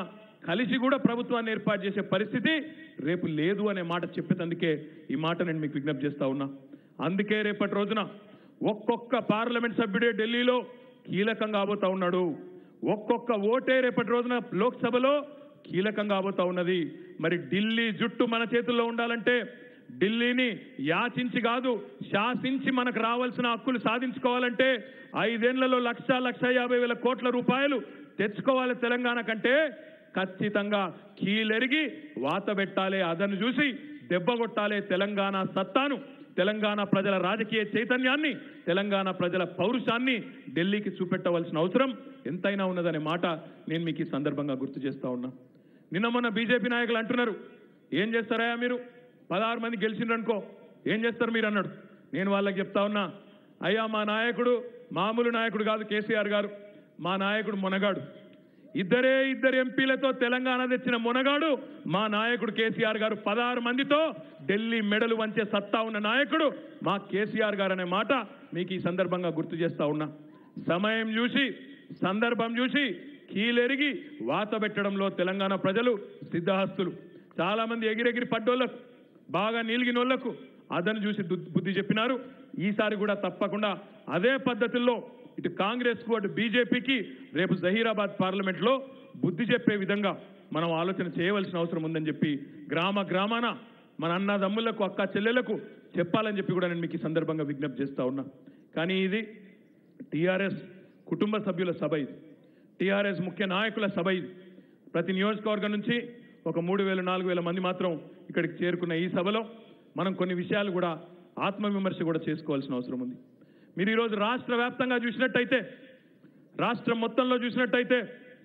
కలిసి కూడా ప్రభుత్వాన్ని ఏర్పాటు చేసే పరిస్థితి రేపు లేదు అనే మాట చెప్పేందుకే ఈ మాట నేను మీకు విజ్ఞప్తి చేస్తా ఉన్నా అందుకే రేపటి రోజున ఒక్కొక్క పార్లమెంట్ సభ్యుడే ఢిల్లీలో కీలకం కాబోతా ఉన్నాడు ఒక్కొక్క ఓటే రేపటి రోజున లోక్సభలో కీలకం కాబోతా ఉన్నది మరి ఢిల్లీ జుట్టు మన చేతుల్లో ఉండాలంటే ఢిల్లీని యాచించి కాదు శాసించి మనకు రావాల్సిన హక్కులు సాధించుకోవాలంటే ఐదేళ్లలో లక్ష లక్ష యాభై వేల కోట్ల రూపాయలు తెచ్చుకోవాలి తెలంగాణ కంటే ఖచ్చితంగా కీలెరిగి వాత పెట్టాలి అదను చూసి దెబ్బ కొట్టాలి తెలంగాణ సత్తాను తెలంగాణ ప్రజల రాజకీయ చైతన్యాన్ని తెలంగాణ ప్రజల పౌరుషాన్ని ఢిల్లీకి చూపెట్టవలసిన అవసరం ఎంతైనా ఉన్నదనే మాట నేను మీకు ఈ సందర్భంగా గుర్తు చేస్తా ఉన్నా నిన్న మొన్న బీజేపీ నాయకులు అంటున్నారు ఏం చేస్తారా మీరు పదహారు మంది గెలిచిండ్రనుకో ఏం చేస్తారు మీరు అన్నాడు నేను వాళ్ళకి చెప్తా ఉన్నా అయ్యా మా నాయకుడు మామూలు నాయకుడు కాదు కేసీఆర్ గారు మా నాయకుడు మునగాడు ఇద్దరే ఇద్దరు ఎంపీలతో తెలంగాణ తెచ్చిన మునగాడు మా నాయకుడు కేసీఆర్ గారు పదహారు మందితో ఢిల్లీ మెడలు వంచే సత్తా ఉన్న నాయకుడు మా కేసీఆర్ గారు అనే మాట మీకు ఈ సందర్భంగా గుర్తు చేస్తా ఉన్నా సమయం చూసి సందర్భం చూసి కీలెరిగి వాత పెట్టడంలో తెలంగాణ ప్రజలు సిద్ధహస్తులు చాలా మంది ఎగిరెగిరి పడ్డోళ్లకు బాగా నీలిగినోళ్లకు అదను చూసి దు- బుద్ధి చెప్పినారు ఈసారి కూడా తప్పకుండా అదే పద్ధతుల్లో ఇటు కాంగ్రెస్ కు అటు బీజేపీకి రేపు జహీరాబాద్ పార్లమెంట్లో బుద్ధి చెప్పే విధంగా మనం ఆలోచన చేయవలసిన అవసరం ఉందని చెప్పి గ్రామ గ్రామాన మన అన్నదమ్ములకు అక్క చెల్లెలకు చెప్పాలని చెప్పి కూడా నేను మీకు ఈ సందర్భంగా విజ్ఞప్తి చేస్తా ఉన్నా కానీ ఇది టీఆర్ఎస్ కుటుంబ సభ్యుల సభ ఇది టీఆర్ఎస్ ముఖ్య నాయకుల సభ ఇది ప్రతి నియోజకవర్గం నుంచి ఒక మూడు వేల నాలుగు వేల మంది మాత్రం ఇక్కడికి చేరుకున్న ఈ సభలో మనం కొన్ని విషయాలు కూడా ఆత్మవిమర్శ కూడా చేసుకోవాల్సిన అవసరం ఉంది మీరు ఈరోజు రాష్ట్ర వ్యాప్తంగా చూసినట్టయితే రాష్ట్రం మొత్తంలో చూసినట్టయితే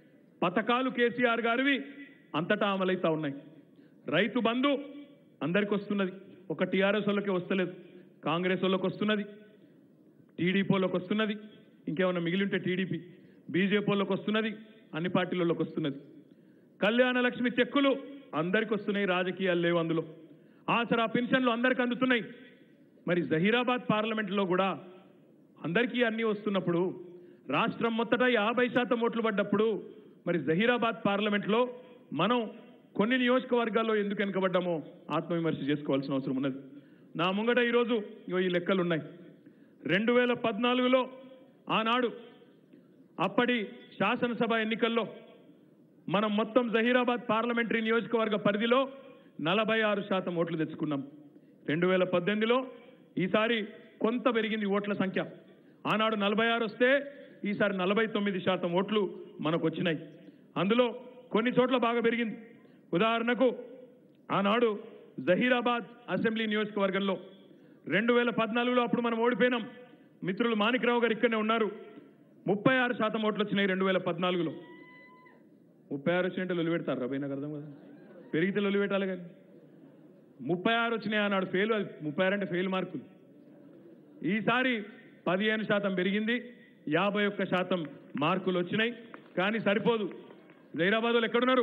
పథకాలు కేసీఆర్ గారివి అంతటా అమలైతా ఉన్నాయి రైతు బంధు అందరికి వస్తున్నది ఒక టీఆర్ఎస్ వాళ్ళకి వస్తలేదు కాంగ్రెస్ వాళ్ళకి వస్తున్నది టీడీపీ వాళ్ళకి వస్తున్నది ఇంకేమైనా మిగిలి ఉంటే టీడీపీ బీజేపీ వాళ్ళకి వస్తున్నది అన్ని పార్టీలలోకి వస్తున్నది కళ్యాణ లక్ష్మి చెక్కులు అందరికి వస్తున్నాయి రాజకీయాలు లేవు అందులో ఆసరా పెన్షన్లు అందరికి అందుతున్నాయి మరి జహీరాబాద్ పార్లమెంట్లో కూడా అందరికీ అన్నీ వస్తున్నప్పుడు రాష్ట్రం మొత్తట యాభై శాతం ఓట్లు పడ్డప్పుడు మరి జహీరాబాద్ పార్లమెంట్లో మనం కొన్ని నియోజకవర్గాల్లో ఎందుకు వెనుకబడ్డామో ఆత్మవిమర్శ చేసుకోవాల్సిన అవసరం ఉన్నది నా ముంగట ఈరోజు ఇగో ఈ లెక్కలు ఉన్నాయి రెండు వేల పద్నాలుగులో ఆనాడు అప్పటి శాసనసభ ఎన్నికల్లో మనం మొత్తం జహీరాబాద్ పార్లమెంటరీ నియోజకవర్గ పరిధిలో నలభై ఆరు శాతం ఓట్లు తెచ్చుకున్నాం రెండు వేల పద్దెనిమిదిలో ఈసారి కొంత పెరిగింది ఓట్ల సంఖ్య ఆనాడు నలభై ఆరు వస్తే ఈసారి నలభై తొమ్మిది శాతం ఓట్లు మనకు వచ్చినాయి అందులో కొన్ని చోట్ల బాగా పెరిగింది ఉదాహరణకు ఆనాడు జహీరాబాద్ అసెంబ్లీ నియోజకవర్గంలో రెండు వేల పద్నాలుగులో అప్పుడు మనం ఓడిపోయినాం మిత్రులు మాణిక్రావు గారు ఇక్కడనే ఉన్నారు ముప్పై ఆరు శాతం ఓట్లు వచ్చినాయి రెండు వేల పద్నాలుగులో ముప్పై ఆరు వచ్చినట్టు లొలి పెడతారు రబై నాకు అర్థం కదా పెరిగితే లొలి పెట్టాలి కానీ ముప్పై ఆరు వచ్చినాయి అన్నాడు ఫెయిల్ అది ముప్పై ఆరు అంటే ఫెయిల్ మార్కులు ఈసారి పదిహేను శాతం పెరిగింది యాభై ఒక్క శాతం మార్కులు వచ్చినాయి కానీ సరిపోదు జైరాబాద్ వాళ్ళు ఎక్కడున్నారు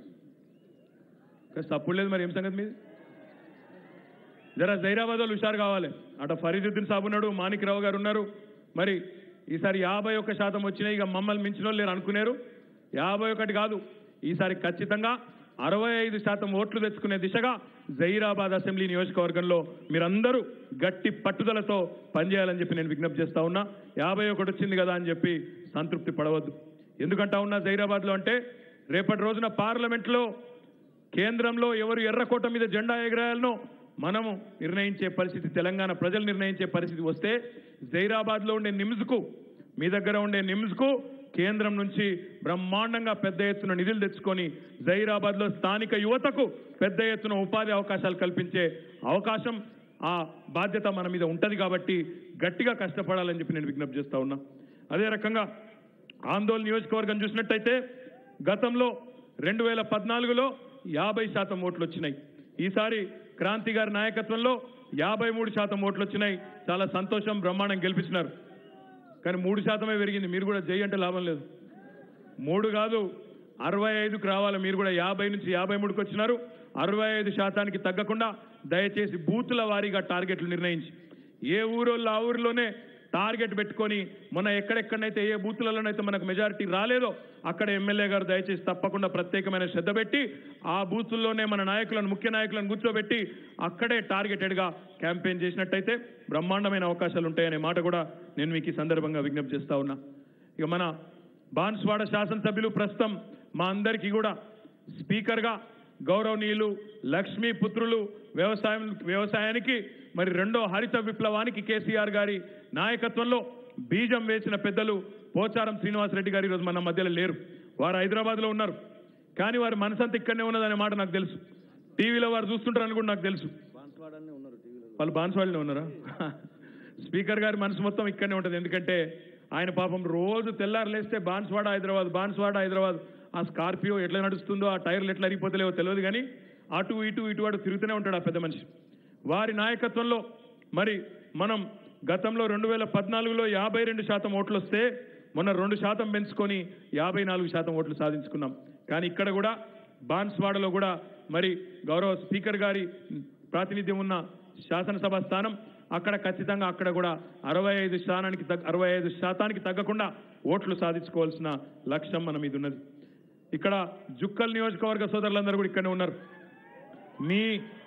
ఇంకా సప్పుడు లేదు మరి ఏం సంగతి మీది జరా జైరాబాద్ వాళ్ళు హుషారు కావాలి అట ఫరీదుద్దీన్ సాబ్ ఉన్నాడు మాణిక్రావు గారు ఉన్నారు మరి ఈసారి యాభై ఒక్క శాతం వచ్చినాయి ఇక మమ్మల్ని మించిన వాళ్ళు లేరు అనుకున్నారు యాభై ఒకటి కాదు ఈసారి ఖచ్చితంగా అరవై ఐదు శాతం ఓట్లు తెచ్చుకునే దిశగా జైరాబాద్ అసెంబ్లీ నియోజకవర్గంలో మీరందరూ గట్టి పట్టుదలతో పనిచేయాలని చెప్పి నేను విజ్ఞప్తి చేస్తా ఉన్నా యాభై ఒకటి వచ్చింది కదా అని చెప్పి సంతృప్తి పడవద్దు ఎందుకంటా ఉన్నా జైరాబాద్లో అంటే రేపటి రోజున పార్లమెంట్లో కేంద్రంలో ఎవరు ఎర్రకోట మీద జెండా ఎగరాయాలనో మనము నిర్ణయించే పరిస్థితి తెలంగాణ ప్రజలు నిర్ణయించే పరిస్థితి వస్తే జైరాబాద్లో ఉండే నిమ్స్కు మీ దగ్గర ఉండే నిమ్స్కు కేంద్రం నుంచి బ్రహ్మాండంగా పెద్ద ఎత్తున నిధులు తెచ్చుకొని జైరాబాద్లో స్థానిక యువతకు పెద్ద ఎత్తున ఉపాధి అవకాశాలు కల్పించే అవకాశం ఆ బాధ్యత మన మీద ఉంటది కాబట్టి గట్టిగా కష్టపడాలని చెప్పి నేను విజ్ఞప్తి చేస్తా ఉన్నా అదే రకంగా ఆందోళన నియోజకవర్గం చూసినట్టయితే గతంలో రెండు వేల పద్నాలుగులో యాభై శాతం ఓట్లు వచ్చినాయి ఈసారి క్రాంతి గారి నాయకత్వంలో యాభై మూడు శాతం ఓట్లు వచ్చినాయి చాలా సంతోషం బ్రహ్మాండం గెలిపించినారు కానీ మూడు శాతమే పెరిగింది మీరు కూడా జై అంటే లాభం లేదు మూడు కాదు అరవై ఐదుకు రావాలి మీరు కూడా యాభై నుంచి యాభై మూడుకి వచ్చినారు అరవై ఐదు శాతానికి తగ్గకుండా దయచేసి బూతుల వారీగా టార్గెట్లు నిర్ణయించి ఏ ఊరోళ్ళు ఆ ఊరిలోనే టార్గెట్ పెట్టుకొని మొన్న ఎక్కడెక్కడనైతే ఏ బూత్లలోనైతే మనకు మెజారిటీ రాలేదో అక్కడ ఎమ్మెల్యే గారు దయచేసి తప్పకుండా ప్రత్యేకమైన శ్రద్ధ పెట్టి ఆ బూతుల్లోనే మన నాయకులను ముఖ్య నాయకులను కూర్చోబెట్టి అక్కడే టార్గెటెడ్గా క్యాంపెయిన్ చేసినట్టయితే బ్రహ్మాండమైన అవకాశాలు ఉంటాయనే మాట కూడా నేను మీకు ఈ సందర్భంగా విజ్ఞప్తి చేస్తా ఉన్నా ఇక మన బాన్స్వాడ శాసనసభ్యులు ప్రస్తుతం మా అందరికీ కూడా స్పీకర్గా గౌరవనీయులు లక్ష్మీ పుత్రులు వ్యవసాయం వ్యవసాయానికి మరి రెండో హరిత విప్లవానికి కేసీఆర్ గారి నాయకత్వంలో బీజం వేసిన పెద్దలు పోచారం శ్రీనివాసరెడ్డి గారు ఈరోజు మన మధ్యలో లేరు వారు హైదరాబాద్లో ఉన్నారు కానీ వారి మనసంతా ఇక్కడనే ఉన్నదనే మాట నాకు తెలుసు టీవీలో వారు చూస్తుంటారని కూడా నాకు తెలుసు వాళ్ళు బాన్స్వాడలో ఉన్నారా స్పీకర్ గారి మనసు మొత్తం ఇక్కడనే ఉంటుంది ఎందుకంటే ఆయన పాపం రోజు తెల్లారు లేస్తే బాన్స్వాడ హైదరాబాద్ బాన్స్వాడ హైదరాబాద్ ఆ స్కార్పియో ఎట్లా నడుస్తుందో ఆ టైర్లు ఎట్లా అరిగిపోతలేవో తెలియదు కానీ అటు ఇటు ఇటు అటు తిరుగుతూనే ఉంటాడు ఆ పెద్ద మనిషి వారి నాయకత్వంలో మరి మనం గతంలో రెండు వేల పద్నాలుగులో యాభై రెండు శాతం ఓట్లు వస్తే మొన్న రెండు శాతం పెంచుకొని యాభై నాలుగు శాతం ఓట్లు సాధించుకున్నాం కానీ ఇక్కడ కూడా బాన్స్వాడలో కూడా మరి గౌరవ స్పీకర్ గారి ప్రాతినిధ్యం ఉన్న శాసనసభ స్థానం అక్కడ ఖచ్చితంగా అక్కడ కూడా అరవై ఐదు స్థానానికి తగ్గ అరవై ఐదు శాతానికి తగ్గకుండా ఓట్లు సాధించుకోవాల్సిన లక్ష్యం మన మీద ఉన్నది ఇక్కడ జుక్కల్ నియోజకవర్గ సోదరులందరూ కూడా ఇక్కడనే ఉన్నారు మీ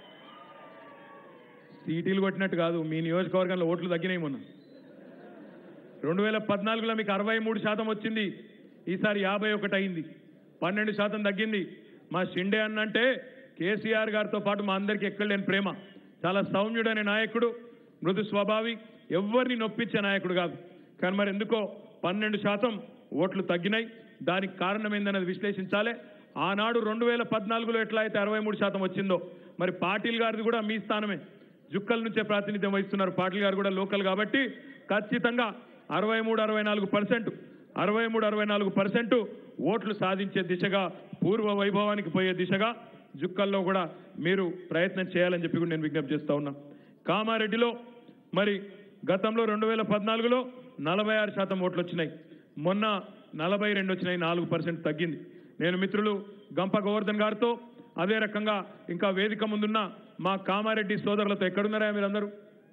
సీటీలు కొట్టినట్టు కాదు మీ నియోజకవర్గంలో ఓట్లు తగ్గినాయి మొన్న రెండు వేల పద్నాలుగులో మీకు అరవై మూడు శాతం వచ్చింది ఈసారి యాభై ఒకటి అయింది పన్నెండు శాతం తగ్గింది మా షిండే అన్నంటే కేసీఆర్ గారితో పాటు మా అందరికీ ఎక్కడలేని ప్రేమ చాలా సౌమ్యుడైన నాయకుడు మృదు స్వభావి ఎవరిని నొప్పించే నాయకుడు కాదు కానీ మరి ఎందుకో పన్నెండు శాతం ఓట్లు తగ్గినాయి దానికి కారణం ఏందన్నది విశ్లేషించాలి ఆనాడు రెండు వేల పద్నాలుగులో ఎట్లా అయితే అరవై మూడు శాతం వచ్చిందో మరి పాటిల్ గారిది కూడా మీ స్థానమే జుక్కల నుంచే ప్రాతినిధ్యం వహిస్తున్నారు పాటిల్ గారు కూడా లోకల్ కాబట్టి ఖచ్చితంగా అరవై మూడు అరవై నాలుగు పర్సెంట్ అరవై మూడు అరవై నాలుగు పర్సెంట్ ఓట్లు సాధించే దిశగా పూర్వ వైభవానికి పోయే దిశగా జుక్కల్లో కూడా మీరు ప్రయత్నం చేయాలని చెప్పి కూడా నేను విజ్ఞప్తి చేస్తా ఉన్నా కామారెడ్డిలో మరి గతంలో రెండు వేల పద్నాలుగులో నలభై ఆరు శాతం ఓట్లు వచ్చినాయి మొన్న నలభై రెండు వచ్చినాయి నాలుగు పర్సెంట్ తగ్గింది నేను మిత్రులు గంప గోవర్ధన్ గారితో అదే రకంగా ఇంకా వేదిక ముందున్న మా కామారెడ్డి సోదరులతో ఎక్కడున్నారా మీరందరూ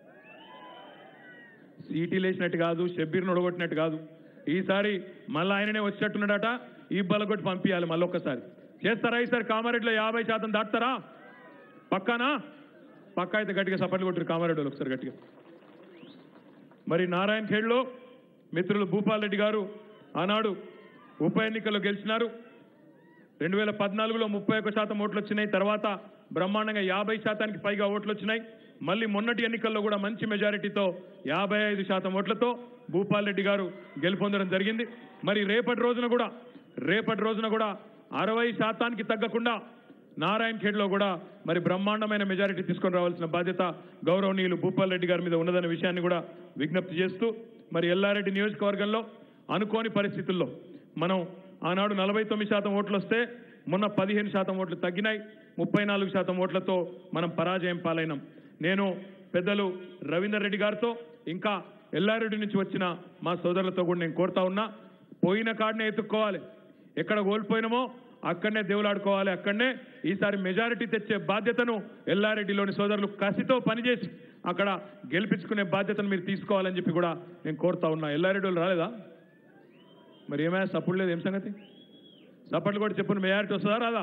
సీటీలు వేసినట్టు కాదు షబ్బీర్ను ఒడగొట్టినట్టు కాదు ఈసారి మళ్ళీ ఆయననే వచ్చేట్టున్నాడట ఈ బలగొట్టి పంపించాలి మళ్ళీ ఒక్కసారి చేస్తారా ఈసారి కామారెడ్డిలో యాభై శాతం దాటుతారా పక్కానా పక్కా అయితే గట్టిగా సపట్లు కొట్టారు కామారెడ్డి వాళ్ళు ఒకసారి గట్టిగా మరి నారాయణ ఖేడ్లో మిత్రులు భూపాల్ రెడ్డి గారు ఆనాడు ఉప ఎన్నికల్లో గెలిచినారు రెండు వేల పద్నాలుగులో ముప్పై ఒక్క శాతం ఓట్లు వచ్చినాయి తర్వాత బ్రహ్మాండంగా యాభై శాతానికి పైగా ఓట్లు వచ్చినాయి మళ్ళీ మొన్నటి ఎన్నికల్లో కూడా మంచి మెజారిటీతో యాభై ఐదు శాతం ఓట్లతో భూపాల్ రెడ్డి గారు గెలుపొందడం జరిగింది మరి రేపటి రోజున కూడా రేపటి రోజున కూడా అరవై శాతానికి తగ్గకుండా నారాయణ ఖేడ్లో కూడా మరి బ్రహ్మాండమైన మెజారిటీ తీసుకొని రావాల్సిన బాధ్యత గౌరవనీయులు భూపాల్ రెడ్డి గారి మీద ఉన్నదనే విషయాన్ని కూడా విజ్ఞప్తి చేస్తూ మరి ఎల్లారెడ్డి నియోజకవర్గంలో అనుకోని పరిస్థితుల్లో మనం ఆనాడు నలభై తొమ్మిది శాతం ఓట్లు వస్తే మొన్న పదిహేను శాతం ఓట్లు తగ్గినాయి ముప్పై నాలుగు శాతం ఓట్లతో మనం పరాజయం పాలైనాం నేను పెద్దలు రవీందర్ రెడ్డి గారితో ఇంకా ఎల్లారెడ్డి నుంచి వచ్చిన మా సోదరులతో కూడా నేను కోరుతా ఉన్నా పోయిన కాడనే ఎత్తుక్కోవాలి ఎక్కడ కోల్పోయినామో అక్కడనే దేవులాడుకోవాలి అక్కడనే ఈసారి మెజారిటీ తెచ్చే బాధ్యతను ఎల్లారెడ్డిలోని సోదరులు కసితో పనిచేసి అక్కడ గెలిపించుకునే బాధ్యతను మీరు తీసుకోవాలని చెప్పి కూడా నేను కోరుతా ఉన్నా ఎల్లారెడ్డి వాళ్ళు రాలేదా మరి ఏమైనా సపోర్ట్ లేదు ఏం సంగతి సపోర్ట్లు కూడా చెప్పిన మెజారిటీ వస్తుందా రాదా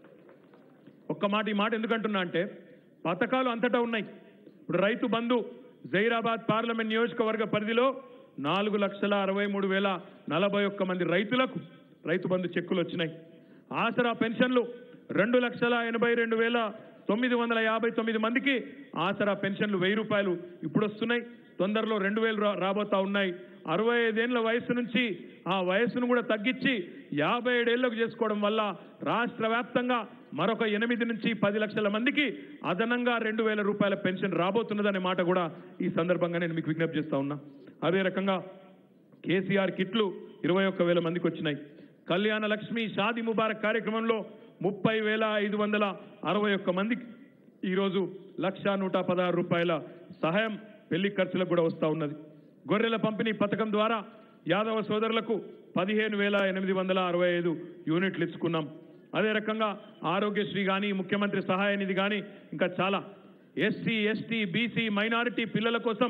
ఒక్క మాట ఈ మాట ఎందుకంటున్నా అంటే పథకాలు అంతటా ఉన్నాయి ఇప్పుడు రైతు బంధు జైరాబాద్ పార్లమెంట్ నియోజకవర్గ పరిధిలో నాలుగు లక్షల అరవై మూడు వేల నలభై ఒక్క మంది రైతులకు రైతు బంధు చెక్కులు వచ్చినాయి ఆసరా పెన్షన్లు రెండు లక్షల ఎనభై రెండు వేల తొమ్మిది వందల యాభై తొమ్మిది మందికి ఆసరా పెన్షన్లు వెయ్యి రూపాయలు ఇప్పుడు వస్తున్నాయి తొందరలో రెండు వేలు రా- రాబోతా ఉన్నాయి అరవై ఐదేళ్ల వయసు నుంచి ఆ వయసును కూడా తగ్గించి యాభై ఏడేళ్లకు చేసుకోవడం వల్ల రాష్ట్ర వ్యాప్తంగా మరొక ఎనిమిది నుంచి పది లక్షల మందికి అదనంగా రెండు వేల రూపాయల పెన్షన్ రాబోతున్నదనే మాట కూడా ఈ సందర్భంగా నేను మీకు విజ్ఞప్తి చేస్తా ఉన్నా అదే రకంగా కేసీఆర్ కిట్లు ఇరవై ఒక్క వేల మందికి వచ్చినాయి కళ్యాణ లక్ష్మి షాది ముబారక్ కార్యక్రమంలో ముప్పై వేల ఐదు వందల అరవై ఒక్క మందికి ఈరోజు లక్ష నూట పదహారు రూపాయల సహాయం పెళ్లి ఖర్చులకు కూడా వస్తూ ఉన్నది గొర్రెల పంపిణీ పథకం ద్వారా యాదవ సోదరులకు పదిహేను వేల ఎనిమిది వందల అరవై ఐదు యూనిట్లు ఇచ్చుకున్నాం అదే రకంగా ఆరోగ్యశ్రీ కానీ ముఖ్యమంత్రి సహాయ నిధి కానీ ఇంకా చాలా ఎస్సీ ఎస్టీ బీసీ మైనారిటీ పిల్లల కోసం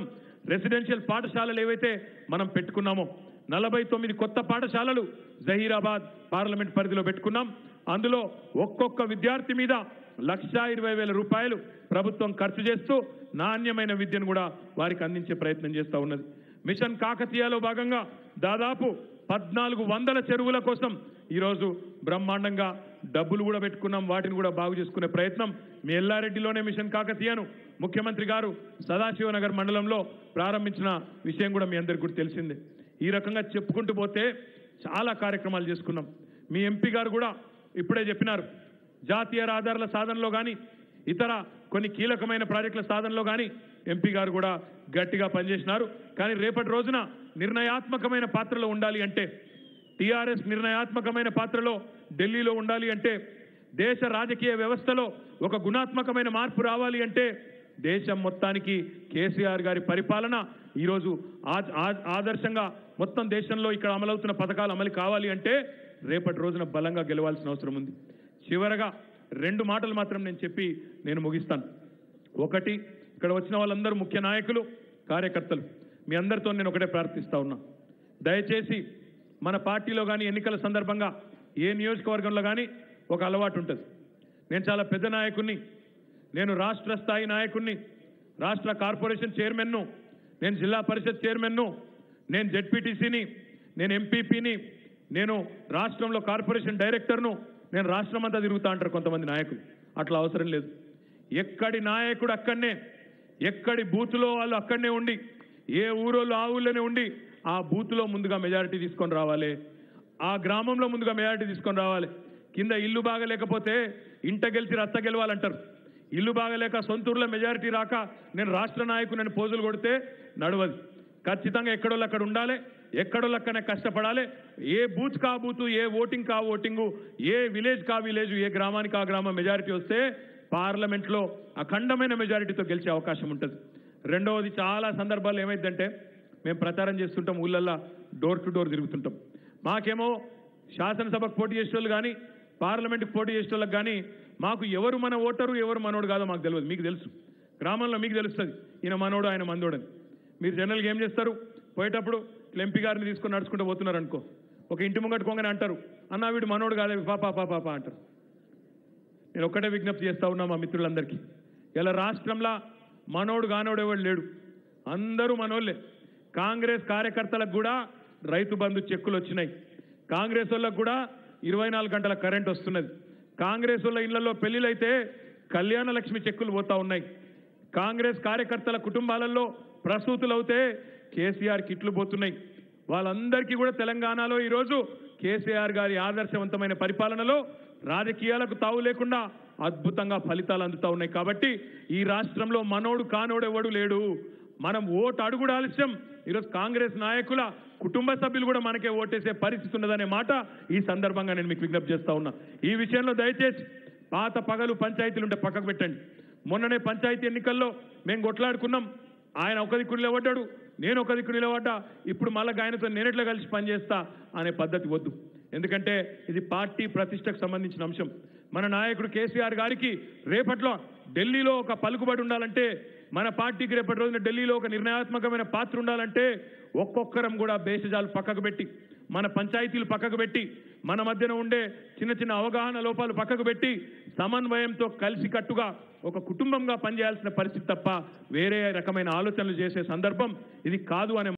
రెసిడెన్షియల్ పాఠశాలలు ఏవైతే మనం పెట్టుకున్నామో నలభై తొమ్మిది కొత్త పాఠశాలలు జహీరాబాద్ పార్లమెంట్ పరిధిలో పెట్టుకున్నాం అందులో ఒక్కొక్క విద్యార్థి మీద లక్షా ఇరవై వేల రూపాయలు ప్రభుత్వం ఖర్చు చేస్తూ నాణ్యమైన విద్యను కూడా వారికి అందించే ప్రయత్నం చేస్తూ ఉన్నది మిషన్ కాకతీయలో భాగంగా దాదాపు పద్నాలుగు వందల చెరువుల కోసం ఈరోజు బ్రహ్మాండంగా డబ్బులు కూడా పెట్టుకున్నాం వాటిని కూడా బాగు చేసుకునే ప్రయత్నం మీ ఎల్లారెడ్డిలోనే మిషన్ కాకతీయను ముఖ్యమంత్రి గారు సదాశివనగర్ మండలంలో ప్రారంభించిన విషయం కూడా మీ అందరికీ కూడా తెలిసిందే ఈ రకంగా చెప్పుకుంటూ పోతే చాలా కార్యక్రమాలు చేసుకున్నాం మీ ఎంపీ గారు కూడా ఇప్పుడే చెప్పినారు జాతీయ రహదారుల సాధనలో కానీ ఇతర కొన్ని కీలకమైన ప్రాజెక్టుల సాధనలో కానీ ఎంపీ గారు కూడా గట్టిగా పనిచేసినారు కానీ రేపటి రోజున నిర్ణయాత్మకమైన పాత్రలో ఉండాలి అంటే టీఆర్ఎస్ నిర్ణయాత్మకమైన పాత్రలో ఢిల్లీలో ఉండాలి అంటే దేశ రాజకీయ వ్యవస్థలో ఒక గుణాత్మకమైన మార్పు రావాలి అంటే దేశం మొత్తానికి కేసీఆర్ గారి పరిపాలన ఈరోజు ఆ- ఆ- ఆదర్శంగా మొత్తం దేశంలో ఇక్కడ అమలవుతున్న పథకాలు అమలు కావాలి అంటే రేపటి రోజున బలంగా గెలవాల్సిన అవసరం ఉంది చివరగా రెండు మాటలు మాత్రం నేను చెప్పి నేను ముగిస్తాను ఒకటి ఇక్కడ వచ్చిన వాళ్ళందరూ ముఖ్య నాయకులు కార్యకర్తలు మీ అందరితో నేను ఒకటే ప్రార్థిస్తా ఉన్నా దయచేసి మన పార్టీలో కానీ ఎన్నికల సందర్భంగా ఏ నియోజకవర్గంలో కానీ ఒక అలవాటు ఉంటుంది నేను చాలా పెద్ద నాయకుడిని నేను రాష్ట్ర స్థాయి నాయకుడిని రాష్ట్ర కార్పొరేషన్ చైర్మన్ను నేను జిల్లా పరిషత్ చైర్మన్ను నేను జెడ్పీటీసీని నేను ఎంపీపీని నేను రాష్ట్రంలో కార్పొరేషన్ డైరెక్టర్ను నేను రాష్ట్రం అంతా తిరుగుతా అంటారు కొంతమంది నాయకులు అట్లా అవసరం లేదు ఎక్కడి నాయకుడు అక్కడనే ఎక్కడి బూత్లో వాళ్ళు అక్కడనే ఉండి ఏ ఊరోళ్ళు ఆ ఊళ్ళోనే ఉండి ఆ బూత్లో ముందుగా మెజారిటీ తీసుకొని రావాలి ఆ గ్రామంలో ముందుగా మెజారిటీ తీసుకొని రావాలి కింద ఇల్లు బాగలేకపోతే ఇంట గెలిచి రచ్చ గెలవాలంటారు ఇల్లు బాగలేక సొంతూరులో మెజారిటీ రాక నేను రాష్ట్ర నాయకుని పోజులు కొడితే నడవదు ఖచ్చితంగా ఎక్కడోళ్ళు అక్కడ ఉండాలి ఎక్కడోళ్ళు అక్కడనే కష్టపడాలి ఏ బూత్ కా బూత్ ఏ ఓటింగ్ కా ఓటింగు ఏ విలేజ్ కా విలేజ్ ఏ గ్రామానికి ఆ గ్రామం మెజారిటీ వస్తే పార్లమెంట్లో అఖండమైన మెజారిటీతో గెలిచే అవకాశం ఉంటుంది రెండవది చాలా సందర్భాల్లో ఏమైందంటే మేము ప్రచారం చేస్తుంటాం ఊళ్ళల్లో డోర్ టు డోర్ తిరుగుతుంటాం మాకేమో శాసనసభకు పోటీ చేసేవాళ్ళు కానీ పార్లమెంట్కి పోటీ చేసేవాళ్ళకి కానీ మాకు ఎవరు మన ఓటరు ఎవరు మనోడు కాదో మాకు తెలియదు మీకు తెలుసు గ్రామంలో మీకు తెలుస్తుంది ఈయన మనోడు ఆయన మందోడని మీరు జనరల్గా ఏం చేస్తారు పోయేటప్పుడు ఇట్లా ఎంపీ గారిని తీసుకొని నడుచుకుంటూ పోతున్నారు అనుకో ఒక ఇంటి ముంగట్టుకోగానే అంటారు అన్న వీడు మనోడు కాదే పాపా పాపా పాపా అంటారు నేను ఒక్కటే విజ్ఞప్తి చేస్తా ఉన్నా మా మిత్రులందరికీ ఇలా రాష్ట్రంలో మనోడు కానోడు ఎవడు లేడు అందరూ మనోళ్ళే కాంగ్రెస్ కార్యకర్తలకు కూడా రైతు బంధు చెక్కులు వచ్చినాయి కాంగ్రెస్ వాళ్ళకు కూడా ఇరవై నాలుగు గంటల కరెంట్ వస్తున్నది కాంగ్రెస్ వాళ్ళ ఇళ్లలో పెళ్లిలైతే కళ్యాణ లక్ష్మి చెక్కులు పోతా ఉన్నాయి కాంగ్రెస్ కార్యకర్తల కుటుంబాలలో ప్రసూతులు అవుతే కేసీఆర్ కిట్లు పోతున్నాయి వాళ్ళందరికీ కూడా తెలంగాణలో ఈరోజు కేసీఆర్ గారి ఆదర్శవంతమైన పరిపాలనలో రాజకీయాలకు తావు లేకుండా అద్భుతంగా ఫలితాలు అందుతా ఉన్నాయి కాబట్టి ఈ రాష్ట్రంలో మనోడు కానోడు ఎవడు లేడు మనం ఓటు అడుగుడు ఆలస్యం ఈరోజు కాంగ్రెస్ నాయకుల కుటుంబ సభ్యులు కూడా మనకే ఓటేసే పరిస్థితి ఉన్నదనే మాట ఈ సందర్భంగా నేను మీకు విజ్ఞప్తి చేస్తా ఉన్నా ఈ విషయంలో దయచేసి పాత పగలు పంచాయతీలు ఉంటే పక్కకు పెట్టండి మొన్ననే పంచాయతీ ఎన్నికల్లో మేము కొట్లాడుకున్నాం ఆయన ఒక దిక్కు నిలబడ్డాడు నేను ఒక దిక్కు నిలబడ్డా ఇప్పుడు మళ్ళీ ఆయనతో నేనెట్లా కలిసి పనిచేస్తా అనే పద్ధతి వద్దు ఎందుకంటే ఇది పార్టీ ప్రతిష్టకు సంబంధించిన అంశం మన నాయకుడు కేసీఆర్ గారికి రేపట్లో ఢిల్లీలో ఒక పలుకుబడి ఉండాలంటే మన పార్టీకి రేపటి రోజున ఢిల్లీలో ఒక నిర్ణయాత్మకమైన పాత్ర ఉండాలంటే ఒక్కొక్కరం కూడా భేషజాలు పక్కకు పెట్టి మన పంచాయతీలు పక్కకు పెట్టి మన మధ్యన ఉండే చిన్న చిన్న అవగాహన లోపాలు పక్కకు పెట్టి సమన్వయంతో కలిసికట్టుగా ఒక కుటుంబంగా పనిచేయాల్సిన పరిస్థితి తప్ప వేరే రకమైన ఆలోచనలు చేసే సందర్భం ఇది కాదు అనే